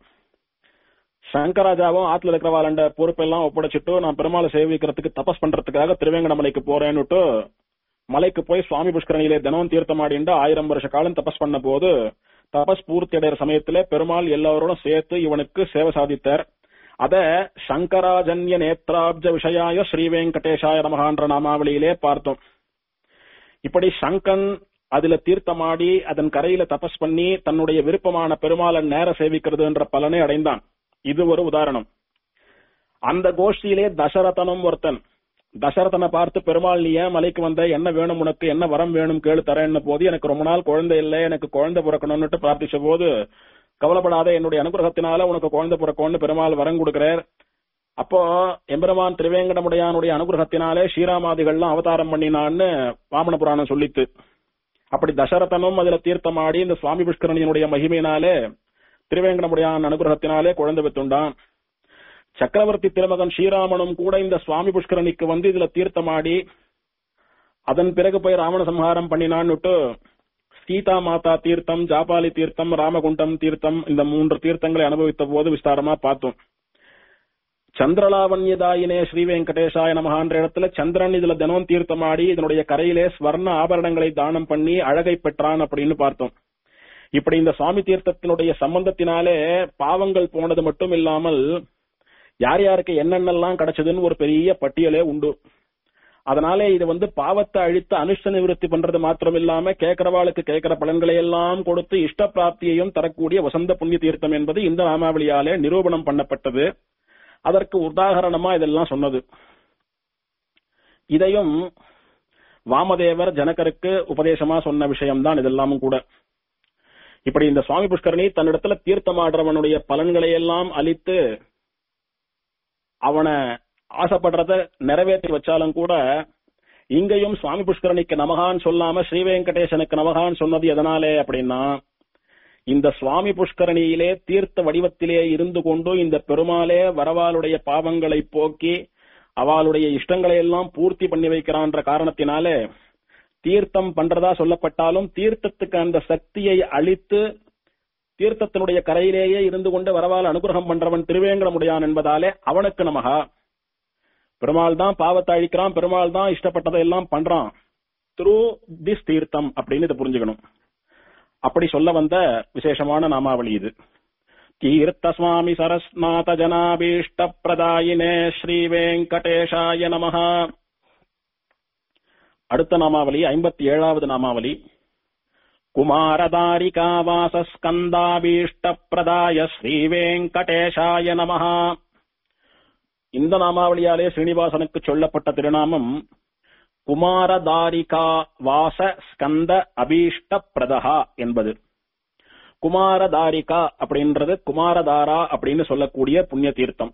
சங்கராஜாவும் ஆத்துல இருக்கிறவாளண்ட பொறுப்பெல்லாம் ஒப்படைச்சிட்டு நான் பெருமாளை சேவிக்கிறதுக்கு தபஸ் பண்றதுக்காக திருவேங்கடமலைக்கு போறேன்னுட்டு மலைக்கு போய் சுவாமி புஷ்கரணியிலே தினமும் தீர்த்தமாடிண்டு ஆயிரம் வருஷ காலம் தபஸ் பண்ண போது தபஸ் பூர்த்தி அடைகிற சமயத்துல பெருமாள் எல்லாரோடும் சேர்த்து இவனுக்கு சேவை சாதித்தார் அத சங்கராஜன்ய நேத்ராப்ஜ விஷயாய ஸ்ரீ வெங்கடேஷாய நமகான்ற நாமாவளியிலே பார்த்தோம் இப்படி சங்கன் அதுல தீர்த்தமாடி அதன் கரையில தபஸ் பண்ணி தன்னுடைய விருப்பமான பெருமாளை நேர சேவிக்கிறதுன்ற பலனை அடைந்தான் இது ஒரு உதாரணம் அந்த கோஷ்டியிலே தசரதனும் ஒருத்தன் தசரதனை பார்த்து பெருமாள் நீ ஏன் மலைக்கு வந்த என்ன வேணும் உனக்கு என்ன வரம் வேணும் கேளு தரேன்னு போது எனக்கு ரொம்ப நாள் குழந்தை இல்லை எனக்கு குழந்தை பிறக்கணும்னுட்டு பிரார்த்திச்ச போது கவலைப்படாத என்னுடைய அனுகிரகத்தினால உனக்கு குழந்தை பிறக்கும்னு பெருமாள் வரம் கொடுக்கிறார் அப்போ எம்பெருமான் திருவேங்கடமுடையானுடைய அனுகிரகத்தினாலே ஸ்ரீராமாதிகள்லாம் அவதாரம் பண்ணினான்னு வாமன புராணம் சொல்லித்து அப்படி தசரதனும் அதுல தீர்த்தமாடி இந்த சுவாமி புஷ்கரணியினுடைய மகிமையினாலே திருவேங்கடமுடையான் அனுகிரகத்தினாலே குழந்தை பெற்றுண்டான் சக்கரவர்த்தி திருமகன் ஸ்ரீராமனும் கூட இந்த சுவாமி புஷ்கரணிக்கு வந்து இதுல தீர்த்தமாடி அதன் பிறகு போய் ராவண சம்ஹாரம் பண்ணினான்னுட்டு சீதா மாதா தீர்த்தம் ஜாபாலி தீர்த்தம் ராமகுண்டம் தீர்த்தம் இந்த மூன்று தீர்த்தங்களை அனுபவித்த போது விஸ்தாரமா பார்த்தோம் சந்திரலாவண்யதாயினே ஸ்ரீ வெங்கடேசாய நமகான்ற இடத்துல சந்திரன் இதுல தினம் தீர்த்தமாடி இதனுடைய கரையிலே ஸ்வர்ண ஆபரணங்களை தானம் பண்ணி அழகை பெற்றான் அப்படின்னு பார்த்தோம் இப்படி இந்த சுவாமி தீர்த்தத்தினுடைய சம்பந்தத்தினாலே பாவங்கள் போனது மட்டும் இல்லாமல் யார் யாருக்கு என்னென்னலாம் கிடைச்சதுன்னு ஒரு பெரிய பட்டியலே உண்டு அதனாலே இது வந்து பாவத்தை அழித்து அனுஷ்ட நிவர்த்தி பண்றது மாத்திரம் இல்லாம கேட்கிறவாளுக்கு கேட்கிற பலன்களை எல்லாம் கொடுத்து இஷ்ட பிராப்தியையும் தரக்கூடிய வசந்த புண்ணிய தீர்த்தம் என்பது இந்த நாமாவளியாலே நிரூபணம் பண்ணப்பட்டது அதற்கு உதாகரணமா இதெல்லாம் சொன்னது இதையும் வாமதேவர் ஜனகருக்கு உபதேசமா சொன்ன விஷயம்தான் இதெல்லாமும் கூட இப்படி இந்த சுவாமி புஷ்கரணி தன்னிடத்துல தீர்த்தமாடுறவனுடைய பலன்களை எல்லாம் அளித்து அவனை ஆசைப்படுறத நிறைவேற்றி வச்சாலும் கூட இங்கேயும் சுவாமி புஷ்கரணிக்கு நமகான் சொல்லாம ஸ்ரீ வெங்கடேசனுக்கு நமகான் சொன்னது எதனாலே அப்படின்னா இந்த சுவாமி புஷ்கரணியிலே தீர்த்த வடிவத்திலே இருந்து கொண்டு இந்த பெருமாளே வரவாளுடைய பாவங்களை போக்கி அவளுடைய இஷ்டங்களை எல்லாம் பூர்த்தி பண்ணி வைக்கிறான்ற காரணத்தினாலே தீர்த்தம் பண்றதா சொல்லப்பட்டாலும் தீர்த்தத்துக்கு அந்த சக்தியை அளித்து தீர்த்தத்தினுடைய கரையிலேயே இருந்து கொண்டு வரவால் அனுகிரகம் பண்றவன் திருவேங்கடமுடையான் என்பதாலே அவனுக்கு நமகா பெருமாள் தான் பாவத்தை அழிக்கிறான் பெருமாள் தான் இஷ்டப்பட்டதை எல்லாம் பண்றான் த்ரூ திஸ் தீர்த்தம் அப்படின்னு இதை புரிஞ்சுக்கணும் அப்படி சொல்ல வந்த விசேஷமான நாமாவளி இது தீர்த்த சுவாமி சரஸ்நாத ஜனாபீஷ்ட பிரதாயினே ஸ்ரீ வெங்கடேஷாய நமஹ அடுத்த நாமாவளி ஐம்பத்தி ஏழாவது நாமாவளி குமாரதாரிகாவாசஸ்கந்தாபீஷ்ட பிரதாய ஸ்ரீ வெங்கடேஷாய நமஹ இந்த நாமாவளியாலே ஸ்ரீனிவாசனுக்கு சொல்லப்பட்ட திருநாமம் குமாரதாரிகா வாச ஸ்கந்த அபீஷ்ட பிரதஹா என்பது குமாரதாரிகா அப்படின்றது குமாரதாரா அப்படின்னு சொல்லக்கூடிய புண்ணிய தீர்த்தம்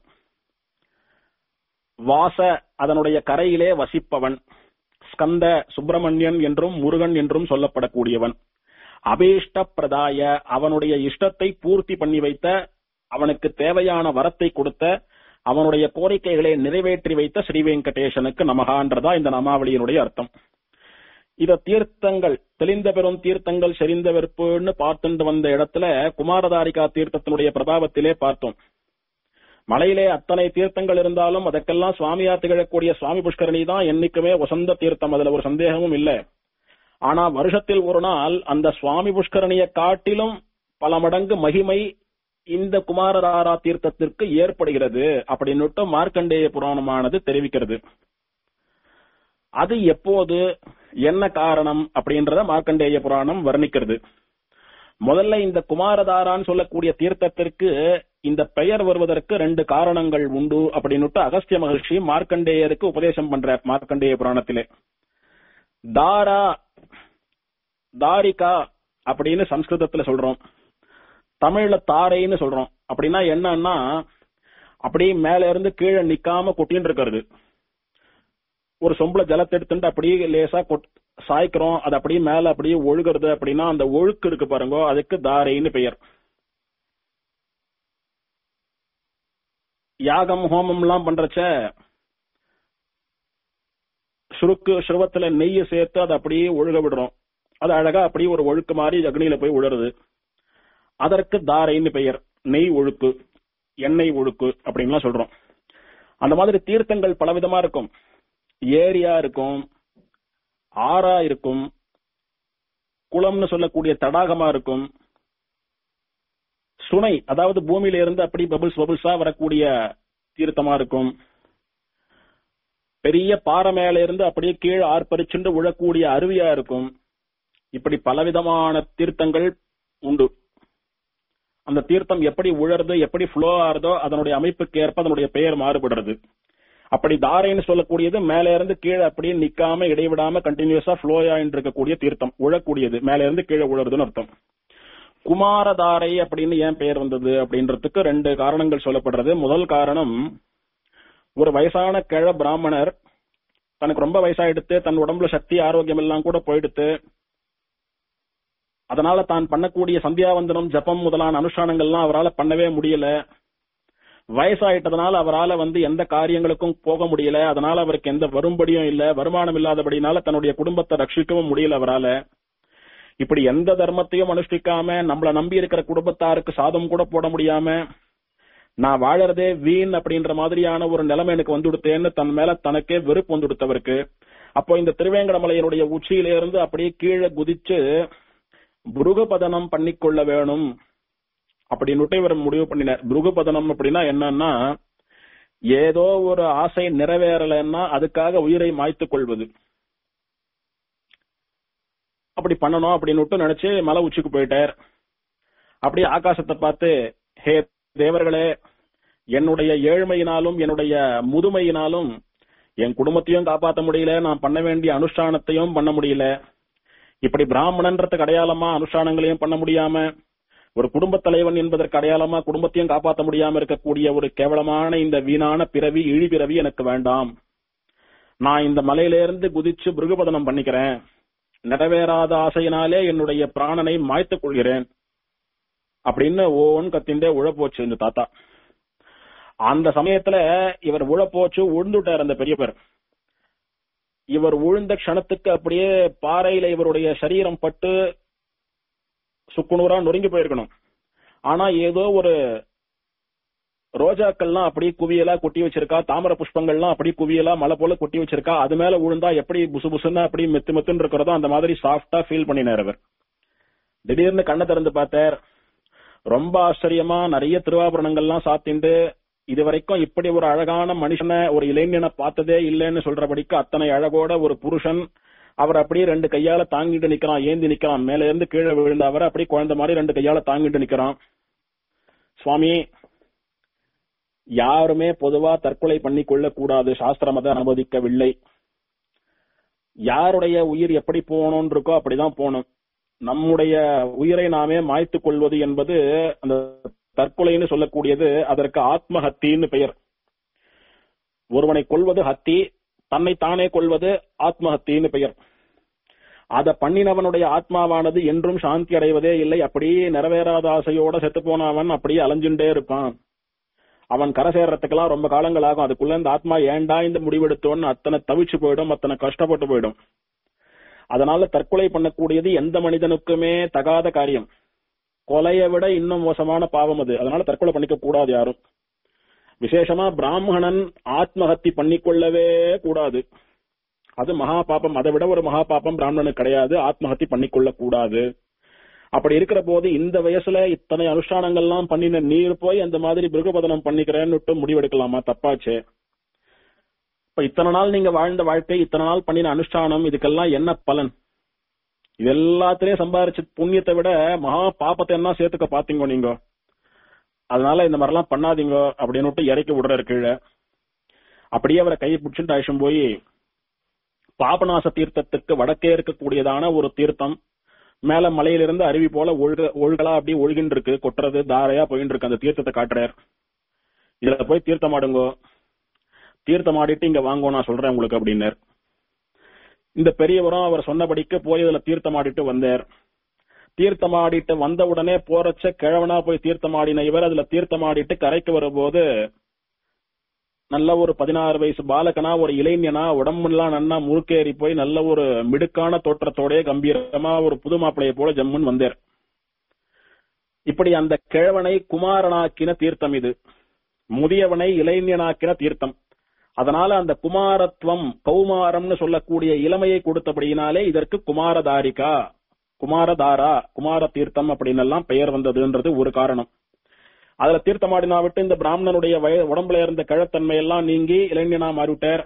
வாச அதனுடைய கரையிலே வசிப்பவன் ஸ்கந்த சுப்பிரமணியன் என்றும் முருகன் என்றும் சொல்லப்படக்கூடியவன் அபீஷ்ட பிரதாய அவனுடைய இஷ்டத்தை பூர்த்தி பண்ணி வைத்த அவனுக்கு தேவையான வரத்தை கொடுத்த அவனுடைய கோரிக்கைகளை நிறைவேற்றி வைத்த ஸ்ரீ வெங்கடேசனுக்கு நமகான்றதா இந்த நாமாவளியினுடைய அர்த்தம் இத தீர்த்தங்கள் தெளிந்த பெரும் தீர்த்தங்கள் செறிந்த வெறுப்புன்னு பார்த்துட்டு வந்த இடத்துல குமாரதாரிகா தீர்த்தத்தினுடைய பிரபாவத்திலே பார்த்தோம் மலையிலே அத்தனை தீர்த்தங்கள் இருந்தாலும் அதற்கெல்லாம் சுவாமியா திகழக்கூடிய சுவாமி புஷ்கரணி தான் என்னைக்குமே வசந்த தீர்த்தம் அதுல ஒரு சந்தேகமும் இல்ல ஆனா வருஷத்தில் ஒரு நாள் அந்த சுவாமி புஷ்கரணியை காட்டிலும் பல மடங்கு மகிமை இந்த குமாரதாரா தீர்த்தத்திற்கு ஏற்படுகிறது அப்படின்னுட்டு மார்க்கண்டேய புராணமானது தெரிவிக்கிறது அது எப்போது என்ன காரணம் அப்படின்றத மார்க்கண்டேய புராணம் வர்ணிக்கிறது முதல்ல இந்த குமாரதாரான்னு சொல்லக்கூடிய தீர்த்தத்திற்கு இந்த பெயர் வருவதற்கு ரெண்டு காரணங்கள் உண்டு அப்படின்னுட்டு அகஸ்திய மகிழ்ச்சி மார்க்கண்டேயருக்கு உபதேசம் பண்ற மார்க்கண்டேய புராணத்திலே தாரா தாரிகா அப்படின்னு சம்ஸ்கிருதத்துல சொல்றோம் தமிழ்ல தாரைன்னு சொல்றோம் அப்படின்னா என்னன்னா அப்படியே மேல இருந்து கீழே நிக்காம கொட்டின்னு இருக்கிறது ஒரு சொம்புல ஜலத்தை எடுத்துட்டு அப்படியே லேசா கொட் சாய்க்கிறோம் அது அப்படியே மேல அப்படியே ஒழுகுறது அப்படின்னா அந்த ஒழுக்கு இருக்கு பாருங்க அதுக்கு தாரைன்னு பெயர் யாகம் ஹோமம் எல்லாம் பண்றச்ச சுருக்கு சுருவத்துல நெய்ய சேர்த்து அதை அப்படியே ஒழுக விடுறோம் அது அழகா அப்படியே ஒரு ஒழுக்கு மாதிரி அக்னியில போய் உழருது அதற்கு தாரைன்னு பெயர் நெய் ஒழுக்கு எண்ணெய் ஒழுக்கு அப்படின்லாம் சொல்றோம் அந்த மாதிரி தீர்த்தங்கள் பலவிதமா இருக்கும் ஏரியா இருக்கும் ஆறா இருக்கும் குளம்னு சொல்லக்கூடிய தடாகமா இருக்கும் சுனை அதாவது பூமியில இருந்து அப்படி பபிள்ஸ் பபிள்ஸா வரக்கூடிய தீர்த்தமா இருக்கும் பெரிய பாறை மேல இருந்து அப்படியே கீழே ஆர்ப்பரிச்சுண்டு உழக்கூடிய அருவியா இருக்கும் இப்படி பலவிதமான தீர்த்தங்கள் உண்டு அந்த தீர்த்தம் எப்படி உழறது எப்படி ஃப்ளோ ஆறுதோ அதனுடைய அமைப்புக்கு ஏற்ப அதனுடைய பெயர் மாறுபடுறது அப்படி தாரைன்னு சொல்லக்கூடியது மேல இருந்து கீழே அப்படியே நிக்காம இடைவிடாம கண்டினியூஸா ஃப்ளோ ஆயிட்டு இருக்கக்கூடிய தீர்த்தம் உழக்கூடியது மேல இருந்து கீழே உழறதுன்னு அர்த்தம் குமாரதாரை அப்படின்னு ஏன் பெயர் வந்தது அப்படின்றதுக்கு ரெண்டு காரணங்கள் சொல்லப்படுறது முதல் காரணம் ஒரு வயசான கிழ பிராமணர் தனக்கு ரொம்ப வயசாயிடுத்து தன் உடம்புல சக்தி ஆரோக்கியம் எல்லாம் கூட போயிடுத்து அதனால தான் பண்ணக்கூடிய சந்தியாவந்தனம் ஜபம் முதலான அனுஷ்டானங்கள்லாம் அவரால் பண்ணவே முடியல வயசாயிட்டதுனால அவரால் வந்து எந்த காரியங்களுக்கும் போக முடியல அதனால அவருக்கு எந்த வரும்படியும் இல்ல வருமானம் இல்லாதபடினால தன்னுடைய குடும்பத்தை ரட்சிக்கவும் முடியல அவரால இப்படி எந்த தர்மத்தையும் அனுஷ்டிக்காம நம்மள நம்பி இருக்கிற குடும்பத்தாருக்கு சாதம் கூட போட முடியாம நான் வாழறதே வீண் அப்படின்ற மாதிரியான ஒரு நிலைமை எனக்கு வந்து கொடுத்தேன்னு தன் மேல தனக்கே வெறுப்பு வந்து கொடுத்தவருக்கு அப்போ இந்த திருவேங்கடமலையினுடைய உச்சியில இருந்து அப்படியே கீழே குதிச்சு புருகபதனம் பண்ணிக்கொள்ள வேணும் அப்படின்னுட்டு இவர் முடிவு பண்ணினார் புருகபதனம் அப்படின்னா என்னன்னா ஏதோ ஒரு ஆசை நிறைவேறலைன்னா அதுக்காக உயிரை மாய்த்துக் கொள்வது அப்படி பண்ணணும் அப்படின்னு நினைச்சு மலை உச்சிக்கு போயிட்டார் அப்படியே ஆகாசத்தை பார்த்து ஹே தேவர்களே என்னுடைய ஏழ்மையினாலும் என்னுடைய முதுமையினாலும் என் குடும்பத்தையும் காப்பாற்ற முடியல நான் பண்ண வேண்டிய அனுஷ்டானத்தையும் பண்ண முடியல இப்படி பிராமணன்றதுக்கு அடையாளமா அனுஷ்டானங்களையும் பண்ண முடியாம ஒரு குடும்ப தலைவன் என்பதற்கு அடையாளமா குடும்பத்தையும் காப்பாற்ற முடியாம இருக்கக்கூடிய ஒரு கேவலமான இந்த வீணான பிறவி இழி பிறவி எனக்கு வேண்டாம் நான் இந்த மலையிலிருந்து குதிச்சு பிருகுபதனம் பண்ணிக்கிறேன் நிறைவேறாத ஆசையினாலே என்னுடைய பிராணனை மாய்த்துக் கொள்கிறேன் அப்படின்னு ஓன் கத்திண்டே உழப்போச்சு இந்த தாத்தா அந்த சமயத்துல இவர் உழப்போச்சு உழுந்துட்டார் அந்த பெரியவர் இவர் உழுந்த க்ஷணத்துக்கு அப்படியே பாறையில இவருடைய சரீரம் பட்டு சுக்குநூறா நொறுங்கி போயிருக்கணும் ஆனா ஏதோ ஒரு ரோஜாக்கள்லாம் அப்படியே குவியலா கொட்டி வச்சிருக்கா தாமர புஷ்பங்கள்லாம் அப்படியே குவியலா மலை போல கொட்டி வச்சிருக்கா அது மேல விழுந்தா எப்படி புசு புசுன்னு அப்படி மெத்து மெத்துன்னு இருக்கிறதோ அந்த மாதிரி சாஃப்டா ஃபீல் பண்ணினார் அவர் திடீர்னு கண்ணை திறந்து பார்த்தார் ரொம்ப ஆச்சரியமா நிறைய திருவாபரணங்கள்லாம் சாத்திண்டு இது வரைக்கும் இப்படி ஒரு அழகான மனுஷனை ஒரு இளைஞனை பார்த்ததே இல்லைன்னு சொல்றபடிக்கு அத்தனை அழகோட ஒரு புருஷன் அவர் அப்படியே ரெண்டு கையால தாங்கிட்டு நிக்கிறான் ஏந்தி நிக்கிறான் மேல இருந்து கீழே விழுந்த அவர் அப்படியே குழந்தை மாதிரி ரெண்டு கையால தாங்கிட்டு நிக்கிறான் சுவாமி யாருமே பொதுவா தற்கொலை பண்ணி கொள்ளக்கூடாது சாஸ்திரம் அதை அனுமதிக்கவில்லை யாருடைய உயிர் எப்படி போகணும்னு இருக்கோ அப்படிதான் போகணும் நம்முடைய உயிரை நாமே மாய்த்துக் கொள்வது என்பது அந்த தற்கொலைன்னு சொல்லக்கூடியது அதற்கு ஆத்மஹத்தின்னு பெயர் ஒருவனை கொள்வது ஹத்தி தன்னை தானே கொள்வது ஆத்மஹத்தின்னு பெயர் அத பண்ணினவனுடைய ஆத்மாவானது என்றும் சாந்தி அடைவதே இல்லை அப்படியே நிறைவேறாத ஆசையோட செத்து போனவன் அப்படியே அலைஞ்சுட்டே இருப்பான் அவன் கரை சேர்றதுக்கெல்லாம் ரொம்ப காலங்கள் ஆகும் அதுக்குள்ள இந்த ஆத்மா ஏண்டா இந்த முடிவெடுத்தோன்னு அத்தனை தவிச்சு போயிடும் அத்தனை கஷ்டப்பட்டு போயிடும் அதனால தற்கொலை பண்ணக்கூடியது எந்த மனிதனுக்குமே தகாத காரியம் கொலையை விட இன்னும் மோசமான பாவம் அது அதனால தற்கொலை பண்ணிக்க கூடாது யாரும் விசேஷமா பிராமணன் ஆத்மஹத்தி பண்ணிக்கொள்ளவே கூடாது அது மகா பாப்பம் அதை விட ஒரு மகா பாப்பம் பிராமணனுக்கு கிடையாது ஆத்மஹத்தி பண்ணிக்கொள்ள கூடாது அப்படி இருக்கிற போது இந்த வயசுல இத்தனை அனுஷ்டானங்கள்லாம் பண்ணின நீர் போய் அந்த மாதிரி பிருகபதனம் பண்ணிக்கிறேன்னு முடிவெடுக்கலாமா தப்பாச்சே இப்ப இத்தனை நாள் நீங்க வாழ்ந்த வாழ்க்கை இத்தனை நாள் பண்ணின அனுஷ்டானம் இதுக்கெல்லாம் என்ன பலன் இது எல்லாத்திலயும் சம்பாரிச்ச புண்ணியத்தை விட மகா பாப்பத்தை என்ன சேர்த்துக்க பாத்தீங்க நீங்க அதனால இந்த மாதிரிலாம் பண்ணாதீங்க அப்படின்னு இறக்கி விடுறாரு கீழே அப்படியே அவரை கையை பிடிச்சிட்டு அழைச்சும் போய் பாபநாச தீர்த்தத்துக்கு வடக்கே இருக்கக்கூடியதான ஒரு தீர்த்தம் மேல மலையிலிருந்து அருவி போல ஒழுக ஒழுகலா அப்படியே ஒழுகின்னு இருக்கு கொட்டுறது தாரையா போயின்னு இருக்கு அந்த தீர்த்தத்தை காட்டுறார் இதுல போய் தீர்த்தமாடுங்கோ தீர்த்தமாடிட்டு இங்க வாங்கோ நான் சொல்றேன் உங்களுக்கு அப்படின்னார் இந்த பெரியவரும் அவர் சொன்னபடிக்கு போய் இதுல தீர்த்தமாடிட்டு வந்தார் தீர்த்தமாடிட்டு வந்த உடனே போறச்ச கிழவனா போய் தீர்த்தமாடின இவர் அதுல தீர்த்தமாடிட்டு கரைக்கு வரும்போது நல்ல ஒரு பதினாறு வயசு பாலகனா ஒரு இளைஞனா உடம்புலாம் நன்னா முறுக்கேறி போய் நல்ல ஒரு மிடுக்கான தோற்றத்தோட கம்பீரமா ஒரு புது மாப்பிளைய போல ஜம்முன் வந்தார் இப்படி அந்த கிழவனை குமாரனாக்கின தீர்த்தம் இது முதியவனை இளைஞனாக்கின தீர்த்தம் அதனால அந்த குமாரத்துவம் கௌமாரம்னு சொல்லக்கூடிய இளமையை கொடுத்தபடியினாலே இதற்கு குமாரதாரிகா குமாரதாரா குமார தீர்த்தம் அப்படின்னு எல்லாம் பெயர் வந்ததுன்றது ஒரு காரணம் அதுல தீர்த்தமாடினா விட்டு இந்த பிராமணனுடைய வய உடம்புல இருந்த கிழத்தன்மை எல்லாம் நீங்கி இளைஞனா மாறிவிட்டார்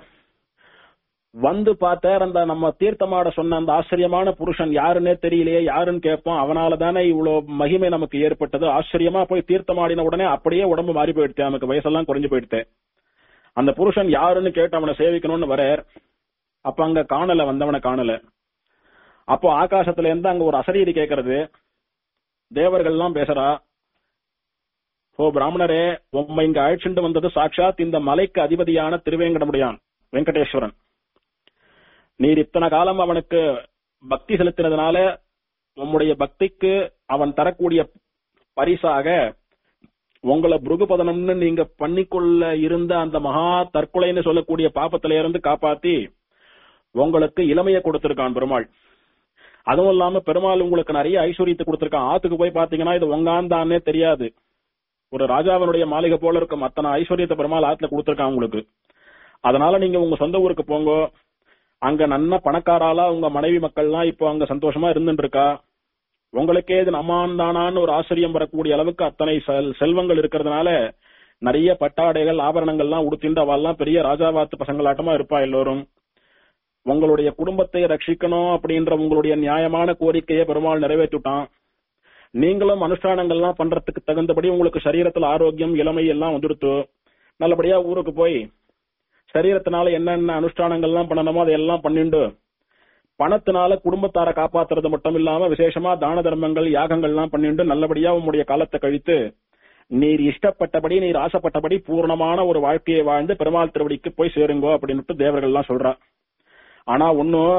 வந்து பார்த்தார் அந்த நம்ம தீர்த்தமாட சொன்ன அந்த ஆச்சரியமான புருஷன் யாருன்னே தெரியலையே யாருன்னு கேட்போம் அவனால தானே இவ்வளவு மகிமை நமக்கு ஏற்பட்டது ஆச்சரியமா போய் தீர்த்தமாடின உடனே அப்படியே உடம்பு மாறி போயிடுச்சு நமக்கு வயசெல்லாம் குறைஞ்சு போயிடுச்சு அந்த புருஷன் யாருன்னு கேட்டு அவனை சேவிக்கணும்னு வரார் அப்ப அங்க காணல வந்தவனை காணல அப்போ ஆகாசத்துல இருந்து அங்க ஒரு அசரீரி கேக்குறது தேவர்கள்லாம் பேசுறா ஓ பிராமணரே உம்மை இங்க அழைச்சிட்டு வந்தது சாட்சாத் இந்த மலைக்கு அதிபதியான திருவேங்கடமுடியான் வெங்கடேஸ்வரன் நீர் இத்தனை காலம் அவனுக்கு பக்தி செலுத்தினதுனால உம்முடைய பக்திக்கு அவன் தரக்கூடிய பரிசாக உங்களை புருகுபதனம்னு நீங்க பண்ணிக்கொள்ள இருந்த அந்த மகா தற்கொலைன்னு சொல்லக்கூடிய பாப்பத்தில இருந்து காப்பாத்தி உங்களுக்கு இளமைய கொடுத்திருக்கான் பெருமாள் அதுவும் இல்லாம பெருமாள் உங்களுக்கு நிறைய ஐஸ்வர்யத்தை கொடுத்திருக்கான் ஆத்துக்கு போய் பாத்தீங்கன்னா இது உங்காந்தானே தெரியாது ஒரு ராஜாவினுடைய மாளிகை போல இருக்கும் அத்தனை ஐஸ்வர்யத்தை பெருமாள் ஆத்துல கொடுத்திருக்கான் உங்களுக்கு அதனால நீங்க உங்க சொந்த ஊருக்கு போங்க அங்க நன்ன பணக்காராலா உங்க மனைவி மக்கள்லாம் இப்போ அங்க சந்தோஷமா இருந்துட்டு இருக்கா உங்களுக்கே இது நம்மான் தானான்னு ஒரு ஆச்சரியம் வரக்கூடிய அளவுக்கு அத்தனை செல்- செல்வங்கள் இருக்கிறதுனால நிறைய பட்டாடைகள் ஆபரணங்கள்லாம் உடுத்திண்டு அவெல்லாம் பெரிய ராஜாவாத்து பசங்களாட்டமா இருப்பா எல்லோரும் உங்களுடைய குடும்பத்தை ரட்சிக்கணும் அப்படின்ற உங்களுடைய நியாயமான கோரிக்கையை பெருமாள் நிறைவேற்றிட்டான் நீங்களும் அனுஷ்டானங்கள்லாம் பண்றதுக்கு தகுந்தபடி உங்களுக்கு சரீரத்துல ஆரோக்கியம் இளமை எல்லாம் வந்துடுத்து நல்லபடியா ஊருக்கு போய் சரீரத்தினால என்னென்ன அனுஷ்டானங்கள்லாம் பண்ணணுமோ அதையெல்லாம் பண்ணிண்டு பணத்தினால குடும்பத்தார காப்பாத்துறது மட்டும் இல்லாம விசேஷமா தான தர்மங்கள் யாகங்கள்லாம் பண்ணிண்டு நல்லபடியா உங்களுடைய காலத்தை கழித்து நீர் இஷ்டப்பட்டபடி நீர் ஆசைப்பட்டபடி பூர்ணமான ஒரு வாழ்க்கையை வாழ்ந்து பெருமாள் திருவடிக்கு போய் சேருங்கோ அப்படின்னுட்டு தேவர்கள் எல்லாம் சொல்றா ஆனா ஒன்னும்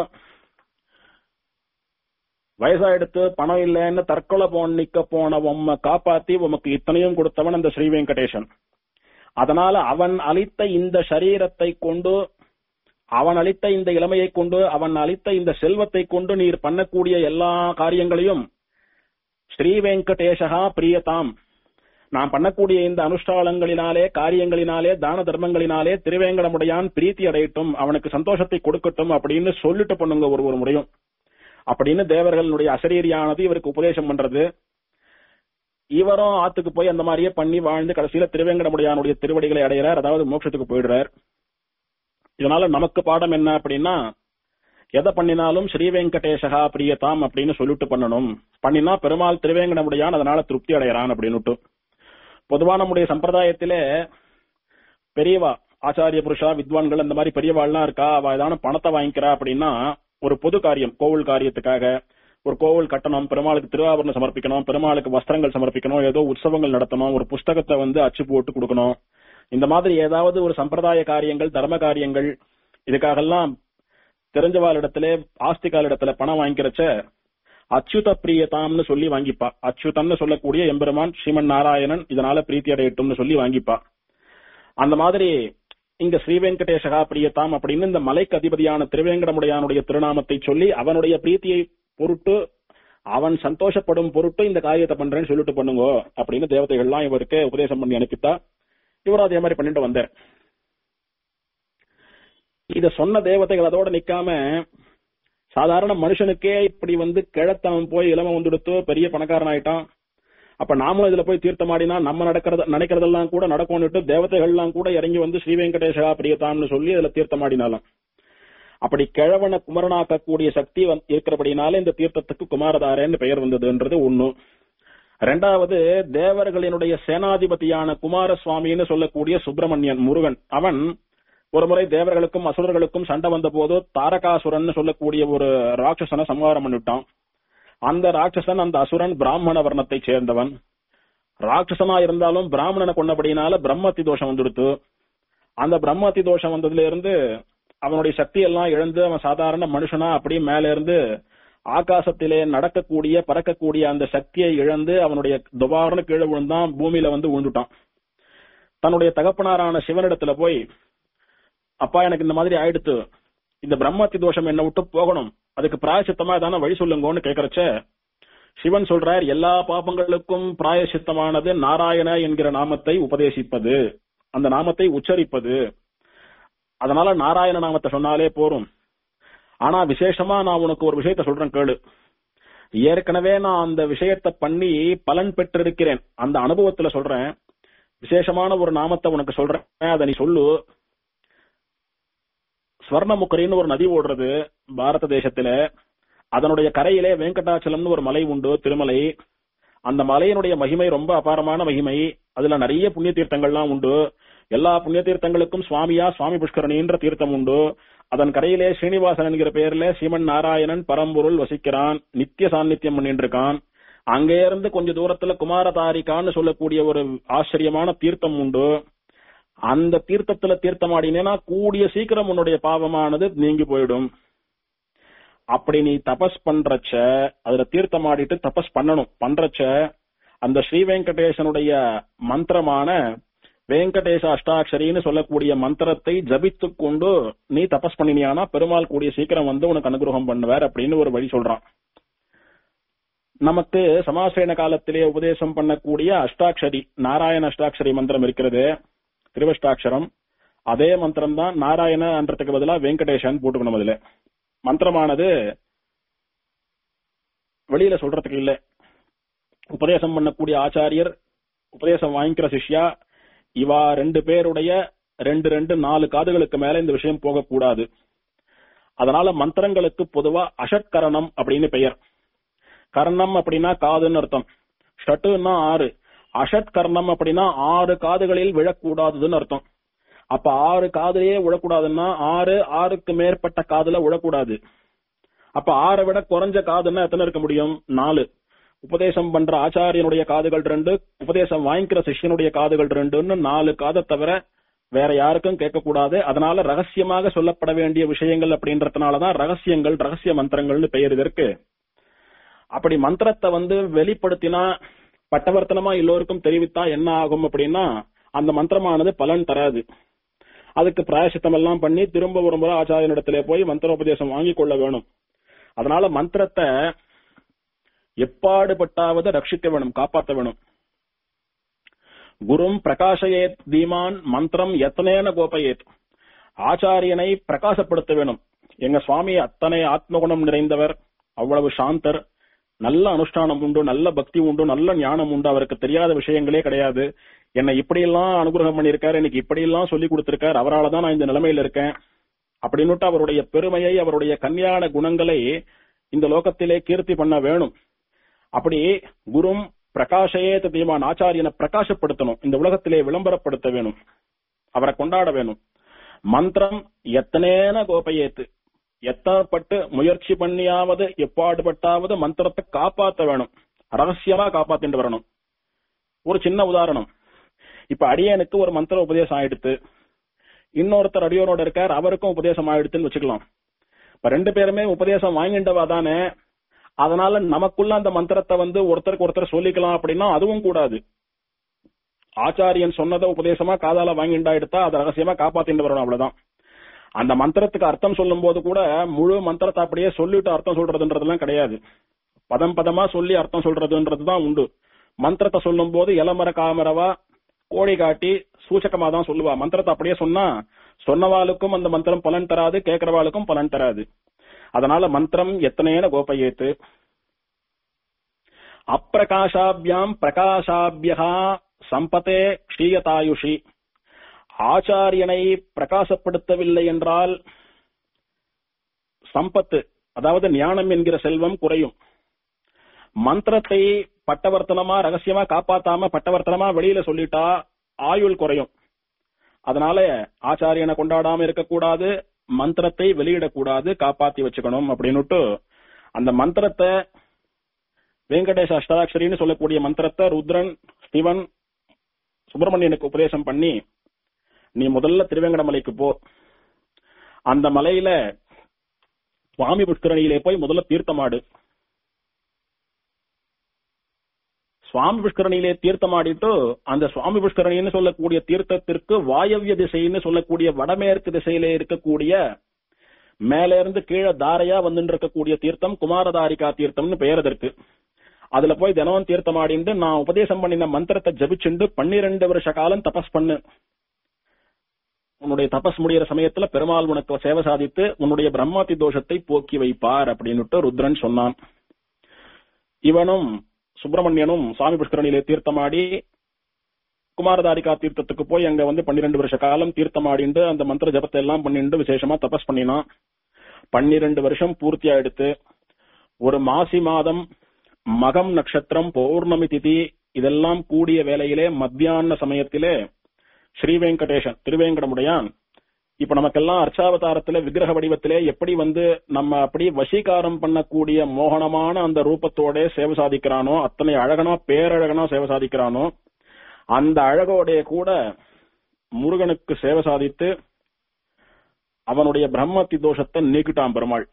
வயசாயிடுத்து பணம் இல்லைன்னு தற்கொலை போன்னிக்க போன உம்மை காப்பாத்தி உமக்கு இத்தனையும் கொடுத்தவன் அந்த ஸ்ரீ வெங்கடேசன் அதனால அவன் அளித்த இந்த சரீரத்தை கொண்டு அவன் அளித்த இந்த இளமையை கொண்டு அவன் அளித்த இந்த செல்வத்தை கொண்டு நீர் பண்ணக்கூடிய எல்லா காரியங்களையும் ஸ்ரீ வெங்கடேஷகா பிரியதாம் நாம் பண்ணக்கூடிய இந்த அனுஷ்டானங்களினாலே காரியங்களினாலே தான தர்மங்களினாலே திருவேங்கடமுடையான் பிரீத்தி அடையட்டும் அவனுக்கு சந்தோஷத்தை கொடுக்கட்டும் அப்படின்னு சொல்லிட்டு பண்ணுங்க ஒரு ஒரு முறையும் அப்படின்னு தேவர்களுடைய அசரீரியானது இவருக்கு உபதேசம் பண்றது இவரும் ஆத்துக்கு போய் அந்த மாதிரியே பண்ணி வாழ்ந்து கடைசியில திருவேங்கடமுடையானுடைய திருவடிகளை அடைகிறார் அதாவது மோட்சத்துக்கு போயிடுறார் இதனால நமக்கு பாடம் என்ன அப்படின்னா எதை பண்ணினாலும் ஸ்ரீ வெங்கடேசகா பிரியதாம் அப்படின்னு சொல்லிட்டு பண்ணணும் பண்ணினா பெருமாள் திருவேங்கடமுடையான் அதனால திருப்தி அடைகிறான் அப்படின்னுட்டு பொதுவா நம்முடைய சம்பிரதாயத்திலே பெரியவா ஆச்சாரிய புருஷா வித்வான்கள் அந்த மாதிரி பெரியவாள்லாம் இருக்கா அவ ஏதான பணத்தை வாங்கிக்கிறா அப்படின்னா ஒரு பொது காரியம் கோவில் காரியத்துக்காக ஒரு கோவில் கட்டணும் பெருமாளுக்கு திருவாபரணம் சமர்ப்பிக்கணும் பெருமாளுக்கு வஸ்திரங்கள் சமர்ப்பிக்கணும் ஏதோ உற்சவங்கள் நடத்தணும் ஒரு புஸ்தகத்தை வந்து அச்சு போட்டு கொடுக்கணும் இந்த மாதிரி ஏதாவது ஒரு சம்பிரதாய காரியங்கள் தர்ம காரியங்கள் இதுக்காகலாம் தெரிஞ்சவாளிடத்திலே ஆஸ்திகாலிடத்துல பணம் வாங்கிக்கிறச்ச அச்சுத பிரியதாம்னு சொல்லி வாங்கிப்பா அச்சுதன்னு சொல்லக்கூடிய எம்பெருமான் ஸ்ரீமன் நாராயணன் இதனால பிரீத்தி அடையட்டும்னு சொல்லி வாங்கிப்பா அந்த மாதிரி இங்க ஸ்ரீ வெங்கடேசகா பிரியதாம் அப்படின்னு இந்த மலைக்கு அதிபதியான திருவேங்கடமுடையானுடைய திருநாமத்தை சொல்லி அவனுடைய பிரீத்தியை பொருட்டு அவன் சந்தோஷப்படும் பொருட்டு இந்த காரியத்தை பண்றேன்னு சொல்லிட்டு பண்ணுங்க அப்படின்னு தேவதைகள்லாம் இவருக்கு உபதேசம் பண்ணி அனுப்பித்தா இவரும் அதே மாதிரி பண்ணிட்டு வந்தார் இத சொன்ன தேவதைகள் அதோட நிக்காம சாதாரண மனுஷனுக்கே இப்படி வந்து கிழத்தவன் போய் இளம வந்துடுத்து பெரிய பணக்காரன் ஆயிட்டான் அப்ப நாமளும் இதுல போய் தீர்த்தமாடினா நம்ம நடக்கிறது நினைக்கிறதெல்லாம் கூட நடக்கும்னுட்டு தேவதைகள்லாம் கூட இறங்கி வந்து ஸ்ரீ வெங்கடேஷா பிரியதான்னு சொல்லி இதுல தீர்த்தமாடினாலும் அப்படி கிழவனை குமரனாக்கக்கூடிய சக்தி வந்து- இருக்கிறபடினால இந்த தீர்த்தத்துக்கு குமாரதாரன்னு பெயர் வந்ததுன்றது ஒண்ணு ரெண்டாவது தேவர்களினுடைய சேனாதிபதியான குமாரசுவாமின்னு சொல்லக்கூடிய சுப்பிரமணியன் முருகன் அவன் ஒருமுறை தேவர்களுக்கும் அசுரர்களுக்கும் சண்டை வந்த போது தாரகாசுரன் சொல்லக்கூடிய ஒரு ராட்சசனை சம்ஹாரம் பண்ணிவிட்டான் அந்த ராட்சசன் அந்த அசுரன் பிராமண வர்ணத்தை சேர்ந்தவன் ராட்சசனா இருந்தாலும் பிராமணனை கொண்டபடினால பிரம்மத்தி தோஷம் வந்துடுத்து அந்த பிரம்மத்தி தோஷம் வந்ததுல இருந்து அவனுடைய சக்தி எல்லாம் இழந்து அவன் சாதாரண மனுஷனா அப்படியே மேல இருந்து ஆகாசத்திலே நடக்கக்கூடிய பறக்கக்கூடிய அந்த சக்தியை இழந்து அவனுடைய துபாரண கீழே விழுந்தான் பூமியில வந்து விழுந்துட்டான் தன்னுடைய தகப்பனாரான சிவனிடத்துல போய் அப்பா எனக்கு இந்த மாதிரி ஆயிடுத்து இந்த பிரம்மத்தி தோஷம் என்ன விட்டு போகணும் அதுக்கு பிராயசித்தமா ஏதான வழி சொல்லுங்கன்னு கேக்குறச்ச சிவன் சொல்றார் எல்லா பாபங்களுக்கும் பிராயசித்தமானது நாராயண என்கிற நாமத்தை உபதேசிப்பது அந்த நாமத்தை உச்சரிப்பது அதனால நாராயண நாமத்தை சொன்னாலே போரும் ஆனா விசேஷமா நான் உனக்கு ஒரு விஷயத்த சொல்றேன் கேளு ஏற்கனவே நான் அந்த விஷயத்தை பண்ணி பலன் பெற்றிருக்கிறேன் அந்த அனுபவத்துல சொல்றேன் விசேஷமான ஒரு நாமத்தை உனக்கு சொல்றேன் அதை நீ சொல்லு ஸ்வர்ணமுக்கரின்னு ஒரு நதி ஓடுறது பாரத தேசத்துல அதனுடைய கரையிலே வெங்கடாச்சலம்னு ஒரு மலை உண்டு திருமலை அந்த மலையினுடைய மகிமை ரொம்ப அபாரமான மகிமை அதுல நிறைய புண்ணிய தீர்த்தங்கள்லாம் உண்டு எல்லா புண்ணிய தீர்த்தங்களுக்கும் சுவாமியா சுவாமி புஷ்கரணின்ற தீர்த்தம் உண்டு அதன் கரையிலே ஸ்ரீனிவாசன் என்கிற பெயர்ல சீமன் நாராயணன் பரம்பொருள் வசிக்கிறான் நித்திய சாநித்தியம் பண்ணிட்டு இருக்கான் அங்கே இருந்து கொஞ்ச தூரத்துல குமாரதாரிகான்னு சொல்லக்கூடிய ஒரு ஆச்சரியமான தீர்த்தம் உண்டு அந்த தீர்த்தத்துல தீர்த்தமாடினேனா கூடிய சீக்கிரம் உன்னுடைய பாவமானது நீங்கி போயிடும் அப்படி நீ தபஸ் பண்றச்ச அதுல தீர்த்தமாடிட்டு தபஸ் பண்ணணும் பண்றச்ச அந்த ஸ்ரீ வெங்கடேசனுடைய மந்திரமான வெங்கடேச அஷ்டாட்சரின்னு சொல்லக்கூடிய மந்திரத்தை ஜபித்துக் கொண்டு நீ தபஸ் பண்ணினியானா பெருமாள் கூடிய சீக்கிரம் வந்து உனக்கு அனுகிரகம் பண்ணுவார் அப்படின்னு ஒரு வழி சொல்றான் நமக்கு சமாசேன காலத்திலே உபதேசம் பண்ணக்கூடிய அஷ்டாட்சரி நாராயண அஷ்டாட்சரி மந்திரம் இருக்கிறது திருவஷ்டாட்சரம் அதே மந்திரம் தான் நாராயணன்றதுக்கு பதிலா வெங்கடேஷன் போட்டுக்கணும் அதுல மந்திரமானது வெளியில சொல்றதுக்கு இல்ல உபதேசம் பண்ணக்கூடிய ஆச்சாரியர் உபதேசம் வாங்கிக்கிற சிஷ்யா இவா ரெண்டு பேருடைய ரெண்டு ரெண்டு நாலு காதுகளுக்கு மேல இந்த விஷயம் போகக்கூடாது அதனால மந்திரங்களுக்கு பொதுவா அஷட்கரணம் அப்படின்னு பெயர் கரணம் அப்படின்னா காதுன்னு அர்த்தம் ஷட்டுன்னா ஆறு அஷட் கர்ணம் அப்படின்னா ஆறு காதுகளில் விழக்கூடாதுன்னு அர்த்தம் அப்ப ஆறு காதுலயே விழக்கூடாதுன்னா ஆறு ஆறுக்கு மேற்பட்ட காதுல விழக்கூடாது அப்ப ஆறை விட குறைஞ்ச காதுன்னா எத்தனை இருக்க முடியும் நாலு உபதேசம் பண்ற ஆச்சாரியனுடைய காதுகள் ரெண்டு உபதேசம் வாங்கிக்கிற சிஷ்யனுடைய காதுகள் ரெண்டுன்னு நாலு காதை தவிர வேற யாருக்கும் கேட்கக்கூடாது அதனால ரகசியமாக சொல்லப்பட வேண்டிய விஷயங்கள் அப்படின்றதுனாலதான் ரகசியங்கள் ரகசிய மந்திரங்கள்னு பெயர் இதற்கு அப்படி மந்திரத்தை வந்து வெளிப்படுத்தினா பட்டவர்த்தனமா எல்லோருக்கும் தெரிவித்தா என்ன ஆகும் அப்படின்னா அந்த மந்திரமானது பலன் தராது அதுக்கு பிராயசித்தம் எல்லாம் பண்ணி திரும்ப ஒரு முறை ஆச்சாரியனிடத்திலே போய் மந்திரோபதேசம் வாங்கி கொள்ள வேணும் அதனால மந்திரத்தை எப்பாடுபட்டாவது ரட்சிக்க வேணும் காப்பாற்ற வேணும் குரும் பிரகாஷயேத் தீமான் மந்திரம் எத்தனேன கோபயேத் ஆச்சாரியனை பிரகாசப்படுத்த வேணும் எங்க சுவாமி அத்தனை ஆத்மகுணம் நிறைந்தவர் அவ்வளவு சாந்தர் நல்ல அனுஷ்டானம் உண்டு நல்ல பக்தி உண்டு நல்ல ஞானம் உண்டு அவருக்கு தெரியாத விஷயங்களே கிடையாது என்னை இப்படியெல்லாம் அனுகிரகம் பண்ணியிருக்காரு எனக்கு இப்படியெல்லாம் சொல்லி கொடுத்திருக்காரு அவரால தான் நான் இந்த நிலைமையில இருக்கேன் அப்படின்னுட்டு அவருடைய பெருமையை அவருடைய கல்யாண குணங்களை இந்த லோகத்திலே கீர்த்தி பண்ண வேணும் அப்படி குரும் பிரகாஷயே தீமான் ஆச்சாரியனை பிரகாசப்படுத்தணும் இந்த உலகத்திலே விளம்பரப்படுத்த வேணும் அவரை கொண்டாட வேணும் மந்திரம் எத்தனேன கோபையேத்து எத்தனைப்பட்டு முயற்சி பண்ணியாவது எப்பாடுபட்டாவது மந்திரத்தை காப்பாத்த வேணும் ரகசியமா காப்பாத்திட்டு வரணும் ஒரு சின்ன உதாரணம் இப்ப அடியனுக்கு ஒரு மந்திர உபதேசம் ஆயிடுத்து இன்னொருத்தர் அடியோனோட இருக்கார் அவருக்கும் உபதேசம் ஆயிடுத்துன்னு வச்சுக்கலாம் இப்ப ரெண்டு பேருமே உபதேசம் வாங்கிண்டவா தானே அதனால நமக்குள்ள அந்த மந்திரத்தை வந்து ஒருத்தருக்கு ஒருத்தர் சொல்லிக்கலாம் அப்படின்னா அதுவும் கூடாது ஆச்சாரியன் சொன்னதை உபதேசமா காதால வாங்கிண்டா எடுத்தா அதை ரகசியமா காப்பாத்திட்டு வரணும் அவ்வளவுதான் அந்த மந்திரத்துக்கு அர்த்தம் சொல்லும் போது கூட முழு மந்திரத்தை அப்படியே சொல்லிட்டு அர்த்தம் சொல்றதுன்றதெல்லாம் கிடையாது பதம் பதமா சொல்லி அர்த்தம் சொல்றதுன்றதுதான் உண்டு மந்திரத்தை சொல்லும் போது இளமர காமரவா கோழி காட்டி சூச்சகமா தான் சொல்லுவா மந்திரத்தை அப்படியே சொன்னா சொன்னவாளுக்கும் அந்த மந்திரம் பலன் தராது கேட்கிறவாளுக்கும் பலன் தராது அதனால மந்திரம் எத்தனையன கோபயேத்து அப்பிரகாஷாபியாம் பிரகாஷாபியா சம்பதே க்ஷீயதாயுஷி ஆச்சாரியனை பிரகாசப்படுத்தவில்லை என்றால் சம்பத்து அதாவது ஞானம் என்கிற செல்வம் குறையும் மந்திரத்தை பட்டவர்த்தனமா ரகசியமா காப்பாத்தாம பட்டவர்த்தனமா வெளியில சொல்லிட்டா ஆயுள் குறையும் அதனால ஆச்சாரியனை கொண்டாடாம இருக்கக்கூடாது மந்திரத்தை வெளியிடக்கூடாது காப்பாத்தி வச்சுக்கணும் அப்படின்னுட்டு அந்த மந்திரத்தை வெங்கடேஷ அஷ்டாட்சரின்னு சொல்லக்கூடிய மந்திரத்தை ருத்ரன் சிவன் சுப்பிரமணியனுக்கு உபதேசம் பண்ணி நீ முதல்ல திருவேங்கடமலைக்கு போ அந்த மலையில சுவாமி புஷ்கரணியிலே போய் முதல்ல தீர்த்தமாடு சுவாமி புஷ்கரணியிலே தீர்த்தமாடிட்டு அந்த சுவாமி புஷ்கரணின்னு சொல்லக்கூடிய தீர்த்தத்திற்கு வாயவ்ய திசைன்னு சொல்லக்கூடிய வடமேற்கு திசையிலே இருக்கக்கூடிய மேல இருந்து கீழே தாரையா வந்துட்டு இருக்கக்கூடிய தீர்த்தம் குமாரதாரிகா தீர்த்தம்னு பெயர் அதற்கு அதுல போய் தினமும் தீர்த்தமாடிண்டு நான் உபதேசம் பண்ணின மந்திரத்தை ஜபிச்சுண்டு பன்னிரண்டு வருஷ காலம் தபஸ் பண்ணு உன்னுடைய தபஸ் முடிகிற சமயத்துல பெருமாள் உனக்கு சேவை சாதித்து உன்னுடைய பிரம்மாதி தோஷத்தை போக்கி வைப்பார் அப்படின்னுட்டு ருத்ரன் சொன்னான் இவனும் சுப்பிரமணியனும் சுவாமி புஷ்கரணியிலே தீர்த்தமாடி குமாரதாரிகா தீர்த்தத்துக்கு போய் அங்க வந்து பன்னிரண்டு வருஷ காலம் தீர்த்தமாடிண்டு அந்த மந்திர ஜபத்தை எல்லாம் பண்ணிண்டு விசேஷமா தபஸ் பண்ணினான் பன்னிரண்டு வருஷம் பூர்த்தி ஆயிடுத்து ஒரு மாசி மாதம் மகம் நட்சத்திரம் பௌர்ணமி திதி இதெல்லாம் கூடிய வேளையிலே மத்தியான சமயத்திலே ஸ்ரீ வெங்கடேசன் திருவேங்கடமுடையான் இப்ப நமக்கெல்லாம் அர்ச்சாவதாரத்துல விக்கிரக வடிவத்திலே எப்படி வந்து நம்ம அப்படி வசீகாரம் பண்ணக்கூடிய மோகனமான அந்த ரூபத்தோட சேவை சாதிக்கிறானோ அத்தனை அழகனா பேரழகனா சேவை சாதிக்கிறானோ அந்த அழகோடைய கூட முருகனுக்கு சேவை சாதித்து அவனுடைய பிரம்மத்தி தோஷத்தை நீக்கிட்டான் பெருமாள்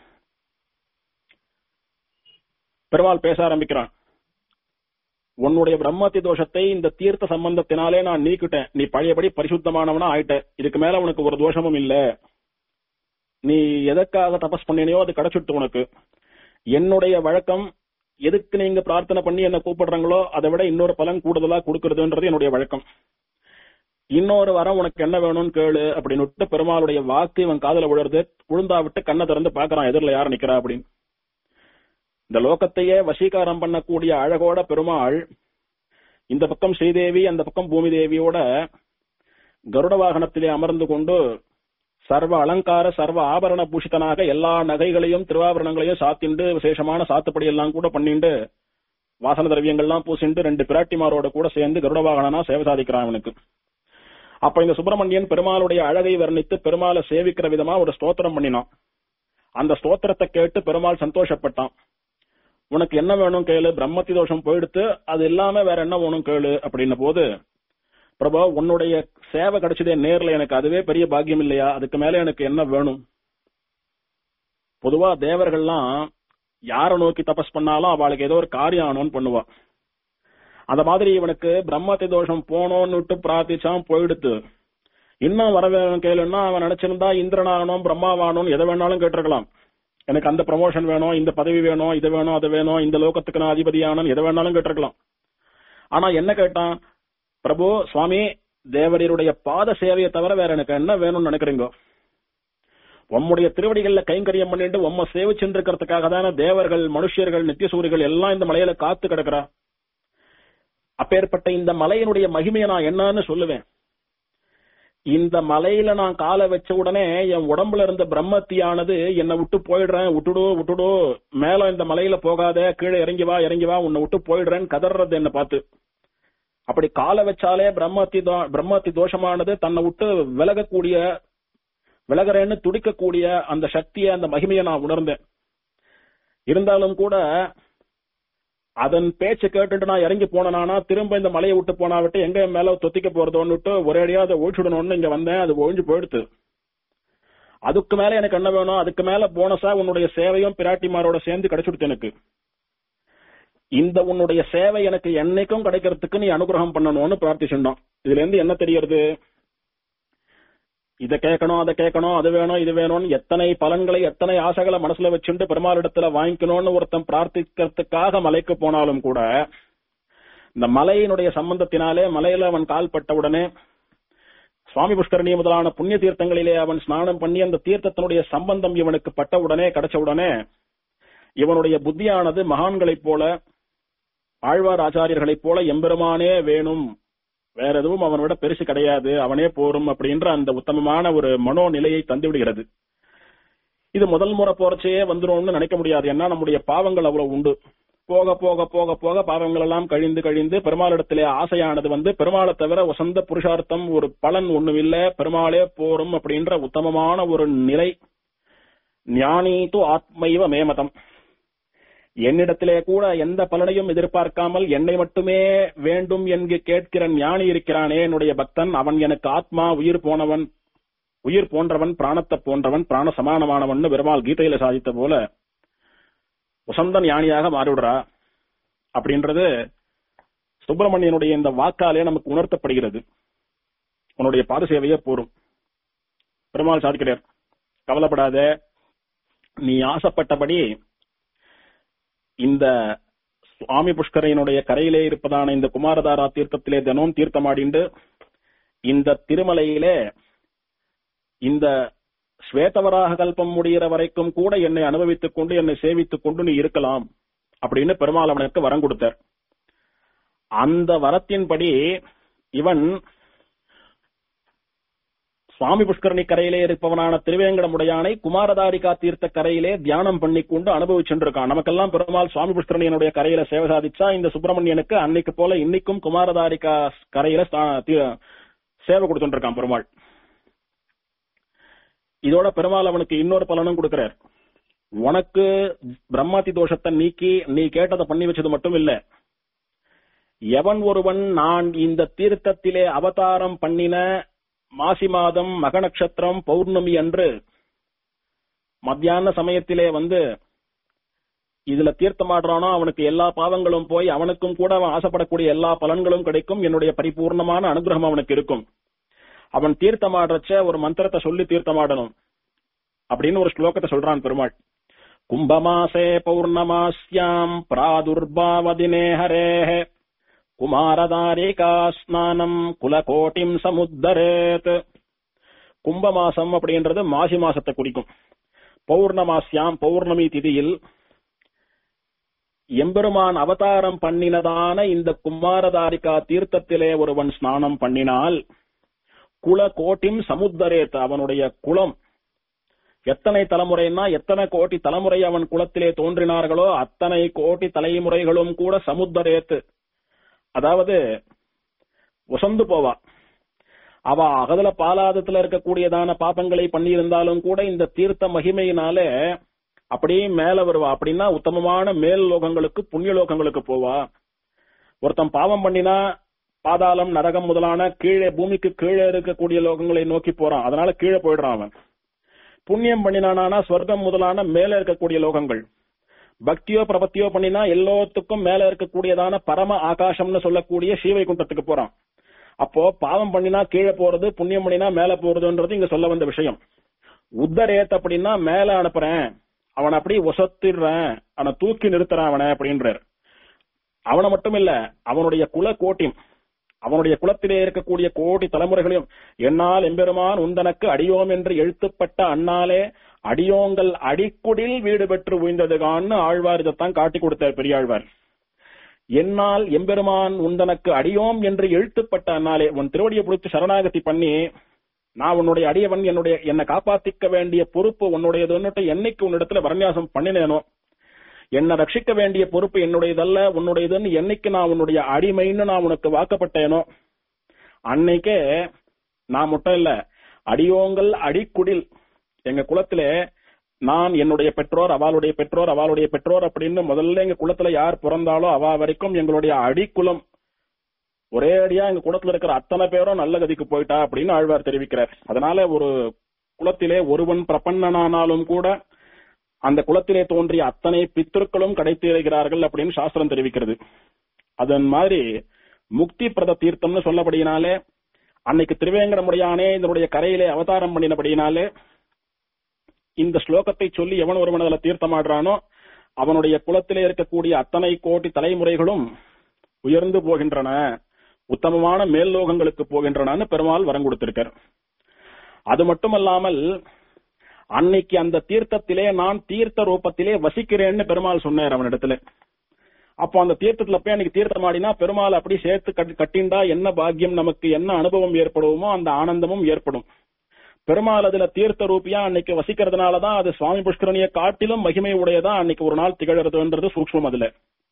பெருமாள் பேச ஆரம்பிக்கிறான் உன்னுடைய பிரம்மத்தி தோஷத்தை இந்த தீர்த்த சம்பந்தத்தினாலே நான் நீக்கிட்டேன் நீ பழையபடி பரிசுத்தமானவனா ஆயிட்ட இதுக்கு மேல உனக்கு ஒரு தோஷமும் இல்ல நீ எதற்காக தபஸ் பண்ணினையோ அது கிடைச்சிட்டு உனக்கு என்னுடைய வழக்கம் எதுக்கு நீங்க பிரார்த்தனை பண்ணி என்ன கூப்பிடுறாங்களோ அதை விட இன்னொரு பலன் கூடுதலா கொடுக்கறதுன்றது என்னுடைய வழக்கம் இன்னொரு வரம் உனக்கு என்ன வேணும்னு கேளு அப்படின்னு பெருமாளுடைய வாக்கு இவன் காதல விழுறது விழுந்தா விட்டு கண்ணை திறந்து பாக்குறான் எதிரில யார் நிக்கிறா அப்படின்னு இந்த லோகத்தையே வசீகாரம் பண்ணக்கூடிய அழகோட பெருமாள் இந்த பக்கம் ஸ்ரீதேவி அந்த பக்கம் பூமி தேவியோட கருட வாகனத்திலே அமர்ந்து கொண்டு சர்வ அலங்கார சர்வ ஆபரண பூஷிதனாக எல்லா நகைகளையும் திருவாபரணங்களையும் சாத்திண்டு விசேஷமான சாத்துப்படி எல்லாம் கூட பண்ணிண்டு வாசன திரவியங்கள்லாம் பூசிண்டு ரெண்டு பிராட்டிமாரோட கூட சேர்ந்து கருட வாகனனா சேவை சாதிக்கிறான் அவனுக்கு அப்ப இந்த சுப்பிரமணியன் பெருமாளுடைய அழகை வர்ணித்து பெருமாளை சேவிக்கிற விதமா ஒரு ஸ்தோத்திரம் பண்ணினான் அந்த ஸ்தோத்திரத்தை கேட்டு பெருமாள் சந்தோஷப்பட்டான் உனக்கு என்ன வேணும் கேளு பிரம்மத்தி தோஷம் போயிடுத்து அது இல்லாம வேற என்ன வேணும் கேளு அப்படின்ன போது பிரபு உன்னுடைய சேவை கிடைச்சதே நேர்ல எனக்கு அதுவே பெரிய பாக்கியம் இல்லையா அதுக்கு மேல எனக்கு என்ன வேணும் பொதுவா தேவர்கள்லாம் யார நோக்கி தபஸ் பண்ணாலும் அவளுக்கு ஏதோ ஒரு காரியம் ஆனோன்னு பண்ணுவா அந்த மாதிரி இவனுக்கு பிரம்மத்தி தோஷம் போனோன்னு விட்டு பிரார்த்திச்சான் போயிடுத்து இன்னும் வர வேணும் கேளுன்னா அவன் நினைச்சிருந்தா இந்திரனாகணும் பிரம்மாவாகணும் எதை வேணாலும் கேட்டிருக்கலாம் எனக்கு அந்த ப்ரமோஷன் வேணும் இந்த பதவி வேணும் இது வேணும் அது வேணும் இந்த லோகத்துக்கு நான் அதிபதியானு எதை வேணாலும் கேட்டிருக்கலாம் ஆனா என்ன கேட்டான் பிரபு சுவாமி தேவரீருடைய பாத சேவையை தவிர வேற எனக்கு என்ன வேணும்னு நினைக்கிறீங்க உம்முடைய திருவடிகள்ல கைங்கரியம் பண்ணிட்டு உம்ம சேவிச்சுட்டு இருக்கிறதுக்காக தானே தேவர்கள் மனுஷர்கள் நித்தியசூரிகள் எல்லாம் இந்த மலையில காத்து கிடக்குறா அப்பேற்பட்ட இந்த மலையினுடைய மகிமையை நான் என்னன்னு சொல்லுவேன் இந்த மலையில நான் காலை வச்ச உடனே என் உடம்புல இருந்த பிரம்மத்தியானது என்னை விட்டு போயிடுறேன் விட்டுடு விட்டுடு மேல இந்த மலையில போகாத கீழே இறங்கி வா இறங்கி வா உன்னை விட்டு போயிடுறேன்னு கதறது என்ன பார்த்து அப்படி காலை வச்சாலே பிரம்மத்தி தோ- பிரம்மத்தி தோஷமானது தன்னை விட்டு விலகக்கூடிய விலகிறேன்னு துடிக்கக்கூடிய அந்த சக்தியை அந்த மகிமையை நான் உணர்ந்தேன் இருந்தாலும் கூட அதன் பேச்சை கேட்டுட்டு நான் இறங்கி போனேனா திரும்ப இந்த மலையை விட்டு போனா விட்டு எங்க என் மேல தொத்திக்க போறதோன்னுட்டு ஒரேடியா அதை ஒழிச்சுடணும்னு இங்க வந்தேன் அது ஒழிஞ்சு போயிடுத்து அதுக்கு மேல எனக்கு என்ன வேணும் அதுக்கு மேல போனஸா உன்னுடைய சேவையும் பிராட்டிமாரோட சேர்ந்து கிடைச்சுடுத்து எனக்கு இந்த உன்னுடைய சேவை எனக்கு என்னைக்கும் கிடைக்கிறதுக்கு நீ அனுகிரகம் பண்ணணும்னு பிரார்த்திச்சுட்டோம் இதுல இருந்து என்ன தெரியறது இத கேட்கணும் அதை கேட்கணும் அது வேணும் இது வேணும்னு எத்தனை பலன்களை எத்தனை ஆசைகளை மனசுல வச்சுட்டு பெருமாளிடத்துல வாங்கிக்கணும்னு ஒருத்தன் பிரார்த்திக்கிறதுக்காக மலைக்கு போனாலும் கூட இந்த மலையினுடைய சம்பந்தத்தினாலே மலையில அவன் கால் பட்ட உடனே சுவாமி புஷ்கரணி முதலான புண்ணிய தீர்த்தங்களிலே அவன் ஸ்நானம் பண்ணி அந்த தீர்த்தத்தினுடைய சம்பந்தம் இவனுக்கு பட்ட உடனே கிடைச்ச உடனே இவனுடைய புத்தியானது மகான்களைப் போல ஆழ்வார் ஆச்சாரியர்களைப் போல எம்பெருமானே வேணும் வேற எதுவும் அவனை விட பெருசு கிடையாது அவனே போரும் அப்படின்ற அந்த உத்தமமான ஒரு மனோநிலையை தந்து விடுகிறது இது முதல் முறை போறச்சே வந்துரும்னு நினைக்க முடியாது ஏன்னா நம்முடைய பாவங்கள் அவ்வளவு உண்டு போக போக போக போக பாவங்கள் எல்லாம் கழிந்து கழிந்து பெருமாளிடத்திலே ஆசையானது வந்து பெருமாளை தவிர உசந்த புருஷார்த்தம் ஒரு பலன் ஒண்ணும் இல்ல பெருமாளே போரும் அப்படின்ற உத்தமமான ஒரு நிலை ஞானி து ஆத்மைவ மேமதம் என்னிடத்திலே கூட எந்த பலனையும் எதிர்பார்க்காமல் என்னை மட்டுமே வேண்டும் என்று கேட்கிற ஞானி இருக்கிறானே என்னுடைய பக்தன் அவன் எனக்கு ஆத்மா உயிர் போனவன் உயிர் போன்றவன் பிராணத்தை போன்றவன் பிராண சமானமானவன் பெருமாள் கீதையில சாதித்த போல உசந்த ஞானியாக மாறிவிடுறா அப்படின்றது சுப்பிரமணியனுடைய இந்த வாக்காலே நமக்கு உணர்த்தப்படுகிறது உன்னுடைய பாத சேவையே போரும் பெருமாள் சாதிக்கிறார் கவலைப்படாத நீ ஆசைப்பட்டபடி இந்த சுவாமி புஷ்கரையினுடைய கரையிலே இருப்பதான இந்த குமாரதாரா தீர்த்தத்திலே தினம் தீர்த்தமாடிண்டு இந்த திருமலையிலே இந்த ஸ்வேதவராக கல்பம் முடிகிற வரைக்கும் கூட என்னை அனுபவித்துக் கொண்டு என்னை சேவித்துக் கொண்டு நீ இருக்கலாம் அப்படின்னு பெருமாள் அவனுக்கு வரம் கொடுத்தார் அந்த வரத்தின்படி இவன் சுவாமி புஷ்கரணி கரையிலே இருப்பவனான திருவேங்கடமுடையானை குமாரதாரிகா தீர்த்த கரையிலே தியானம் பண்ணி கொண்டு அனுபவிச்சுருக்கான் நமக்கெல்லாம் பெருமாள் சுவாமி புஷ்கரணியனுடைய கரையில சேவை சாதிச்சா இந்த சுப்பிரமணியனுக்கு அன்னைக்கு போல இன்னைக்கும் குமாரதாரிகா கரையில ஸ்தா- தி- சேவை கொடுத்துட்டு இருக்கான் பெருமாள் இதோட பெருமாள் அவனுக்கு இன்னொரு பலனும் கொடுக்கிறார் உனக்கு பிரம்மாதி தோஷத்தை நீக்கி நீ கேட்டதை பண்ணி வச்சது மட்டும் இல்ல எவன் ஒருவன் நான் இந்த தீர்த்தத்திலே அவதாரம் பண்ணின மாசி மாதம் மக நட்சத்திரம் பௌர்ணமி அன்று மத்தியான சமயத்திலே வந்து இதுல தீர்த்தமாடுறானோ அவனுக்கு எல்லா பாவங்களும் போய் அவனுக்கும் கூட அவன் ஆசைப்படக்கூடிய எல்லா பலன்களும் கிடைக்கும் என்னுடைய பரிபூர்ணமான அனுகிரகம் அவனுக்கு இருக்கும் அவன் தீர்த்தமாடுறச்ச ஒரு மந்திரத்தை சொல்லி தீர்த்தமாடணும் அப்படின்னு ஒரு ஸ்லோகத்தை சொல்றான் பெருமாள் கும்பமாசே பௌர்ணமாஸ்யாம் பிராதுர்பாவதினே ஹரேஹ குமாரதாரிகா ஸ்நானம் குலகோட்டிம் சமுத்தரேத் கும்பமாசம் அப்படின்றது மாசி மாசத்தை குறிக்கும் பௌர்ணமாஸ்யாம் பௌர்ணமி திதியில் எம்பெருமான் அவதாரம் பண்ணினதான இந்த குமாரதாரிகா தீர்த்தத்திலே ஒருவன் ஸ்நானம் பண்ணினால் குல கோட்டிம் சமுத்தரேத் அவனுடைய குலம் எத்தனை தலைமுறைன்னா எத்தனை கோடி தலைமுறை அவன் குலத்திலே தோன்றினார்களோ அத்தனை கோடி தலைமுறைகளும் கூட சமுத்தரேத்து அதாவது உசந்து போவா அவ அகதல பாலாதத்துல இருக்கக்கூடியதான பாபங்களை பண்ணியிருந்தாலும் கூட இந்த தீர்த்த மகிமையினாலே அப்படியே மேல வருவா அப்படின்னா உத்தமமான மேல் லோகங்களுக்கு புண்ணிய லோகங்களுக்கு போவா ஒருத்தன் பாவம் பண்ணினா பாதாளம் நரகம் முதலான கீழே பூமிக்கு கீழே இருக்கக்கூடிய லோகங்களை நோக்கி போறான் அதனால கீழே போயிடுறான் அவன் புண்ணியம் பண்ணினானா ஸ்வர்க்கம் முதலான மேல இருக்கக்கூடிய லோகங்கள் பக்தியோ பிரபத்தியோ பண்ணினா எல்லாத்துக்கும் மேல இருக்கக்கூடியதான பரம ஆகாசம்னு சொல்லக்கூடிய ஸ்ரீவைகுண்டத்துக்கு போறான் அப்போ பாவம் பண்ணினா கீழே போறது புண்ணியம் பண்ணினா மேல போறதுன்றது இங்க சொல்ல வந்த விஷயம் உத்தரேத் அப்படின்னா மேல அனுப்புறேன் அவனை அப்படி ஒசத்திடுறேன் அவனை தூக்கி நிறுத்துறான் அவனை அப்படின்றார் அவனை மட்டும் இல்ல அவனுடைய குல கோட்டி அவனுடைய குலத்திலே இருக்கக்கூடிய கோடி தலைமுறைகளையும் என்னால் எம்பெருமான் உந்தனக்கு அடியோம் என்று எழுத்துப்பட்ட அண்ணாலே அடியோங்கள் அடிக்குடில் வீடு பெற்று உய்ந்ததுகான்னு ஆழ்வார் இதைத்தான் காட்டி கொடுத்தார் பெரியாழ்வார் என்னால் எம்பெருமான் உந்தனக்கு அடியோம் என்று எழுத்துப்பட்ட அண்ணாலே உன் திருவடியை பிடித்து சரணாகதி பண்ணி நான் உன்னுடைய அடியவன் என்னுடைய என்னை காப்பாத்திக்க வேண்டிய பொறுப்பு உன்னுடையதுன்னுட்டு என்னைக்கு உன்னிடத்துல வரநியாசம் பண்ணினேனோ என்னை ரட்சிக்க வேண்டிய பொறுப்பு என்னுடையதல்ல உன்னுடையதுன்னு என்னைக்கு நான் உன்னுடைய அடிமைன்னு நான் உனக்கு வாக்கப்பட்டேனோ அன்னைக்கே நான் மட்டும் இல்ல அடியோங்கள் அடிக்குடில் எங்க குலத்திலே நான் என்னுடைய பெற்றோர் அவளுடைய பெற்றோர் அவளுடைய பெற்றோர் அப்படின்னு முதல்ல எங்க குலத்துல யார் பிறந்தாலோ அவ வரைக்கும் எங்களுடைய அடிக்குலம் ஒரே அடியா எங்க குலத்துல இருக்கிற அத்தனை பேரும் நல்ல கதிக்கு போயிட்டா அப்படின்னு ஆழ்வார் தெரிவிக்கிறார் அதனால ஒரு குலத்திலே ஒருவன் பிரபன்னனானாலும் கூட அந்த குலத்திலே தோன்றிய அத்தனை பித்திருக்களும் கிடைத்திருக்கிறார்கள் அப்படின்னு சாஸ்திரம் தெரிவிக்கிறது அதன் மாதிரி முக்தி பிரத தீர்த்தம்னு சொல்லபடியினாலே அன்னைக்கு திருவேங்கடமுடையானே இதனுடைய கரையிலே அவதாரம் பண்ணினபடியினாலே இந்த ஸ்லோகத்தை சொல்லி எவன் ஒருவன் அதுல தீர்த்தமாடுறானோ அவனுடைய குலத்திலே இருக்கக்கூடிய அத்தனை கோடி தலைமுறைகளும் உயர்ந்து போகின்றன உத்தமமான மேல் லோகங்களுக்கு போகின்றனன்னு பெருமாள் வரம் கொடுத்திருக்கார் அது மட்டுமல்லாமல் அன்னைக்கு அந்த தீர்த்தத்திலே நான் தீர்த்த ரூபத்திலே வசிக்கிறேன்னு பெருமாள் சொன்னார் அவனிடத்துல அப்போ அந்த தீர்த்தத்துல போய் அன்னைக்கு தீர்த்தமாடினா பெருமாள் அப்படி சேர்த்து கட்டி- கட்டிண்டா என்ன பாக்கியம் நமக்கு என்ன அனுபவம் ஏற்படுமோ அந்த ஆனந்தமும் ஏற்படும் பெருமாள் அதுல தீர்த்த ரூபியா அன்னைக்கு வசிக்கிறதுனாலதான் அது சுவாமி புஷ்கரணியை காட்டிலும் மகிமை உடையதா அன்னைக்கு ஒரு நாள் திகழறதுன்றது சூக்ஷ்மம் அதுல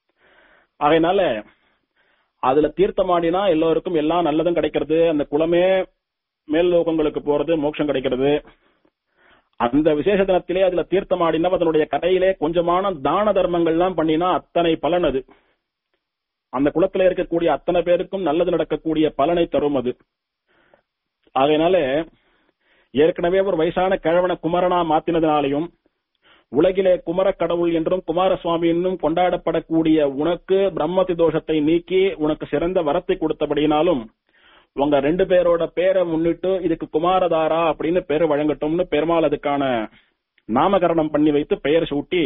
அதனால அதுல தீர்த்தமாடினா எல்லோருக்கும் எல்லாம் நல்லதும் கிடைக்கிறது அந்த குலமே மேல் லோகங்களுக்கு போறது மோட்சம் கிடைக்கிறது அந்த விசேஷ தினத்திலே அதுல தீர்த்தமாடினா அதனுடைய கரையிலே கொஞ்சமான தான தர்மங்கள்லாம் பண்ணினா அத்தனை பலன் அது அந்த குலத்துல இருக்கக்கூடிய அத்தனை பேருக்கும் நல்லது நடக்கக்கூடிய பலனை தரும் அது ஆகையினால ஏற்கனவே ஒரு வயசான கிழவன குமரனா மாத்தினதுனாலையும் உலகிலே குமர கடவுள் என்றும் குமாரசுவாமி என்னும் கொண்டாடப்படக்கூடிய உனக்கு பிரம்மதி தோஷத்தை நீக்கி உனக்கு சிறந்த வரத்தை கொடுத்தபடியினாலும் உங்க ரெண்டு பேரோட பேரை முன்னிட்டு இதுக்கு குமாரதாரா அப்படின்னு பேரு வழங்கட்டும்னு பெருமாள் அதுக்கான நாமகரணம் பண்ணி வைத்து பெயர் சூட்டி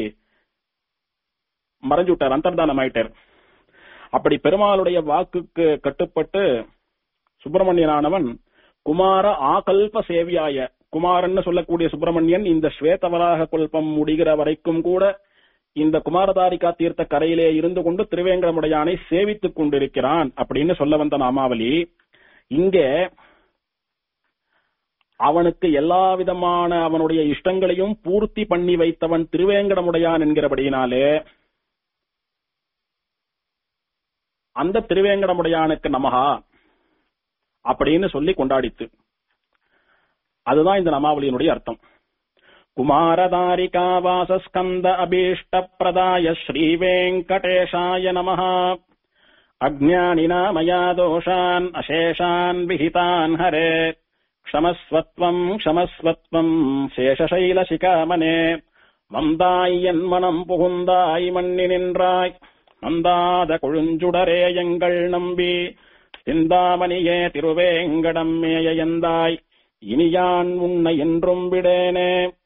மறைஞ்சு விட்டார் அந்தர்தானம் ஆயிட்டார் அப்படி பெருமாளுடைய வாக்குக்கு கட்டுப்பட்டு சுப்பிரமணியனானவன் குமார ஆகல்ப சேவியாய குமாரன்னு சொல்லக்கூடிய சுப்பிரமணியன் இந்த ஸ்வேதவராக கல்பம் முடிகிற வரைக்கும் கூட இந்த குமாரதாரிகா தீர்த்த கரையிலே இருந்து கொண்டு திருவேங்கடமுடையானை சேவித்துக் கொண்டிருக்கிறான் அப்படின்னு சொல்ல வந்த நாமாவளி இங்கே அவனுக்கு எல்லா விதமான அவனுடைய இஷ்டங்களையும் பூர்த்தி பண்ணி வைத்தவன் திருவேங்கடமுடையான் என்கிறபடியினாலே அந்த திருவேங்கடமுடையானுக்கு நமகா அப்படின்னு சொல்லி கொண்டாடித்து அதுதான் இந்த நமாவளியினுடைய அர்த்தம் குமாரதாரிகா வாசஸ்கந்த அபீஷ்ட பிரதாய ஸ்ரீ வெங்கடேஷாய நமஹ அஜ்ஞானினா மயா தோஷான் அசேஷான் விஹிதான் ஹரே க்ஷமஸ்வத்வம் க்ஷமஸ்வத்வம் சேஷசைலசிகாமனே வந்தாய் என் மனம் புகுந்தாய் மண்ணி நின்றாய் மந்தாத கொழுஞ்சுடரே எங்கள் நம்பி சிந்தாமணியே திருவேங்கடம் மேய எந்தாய் இனியான் உன்னை என்றும் விடேனே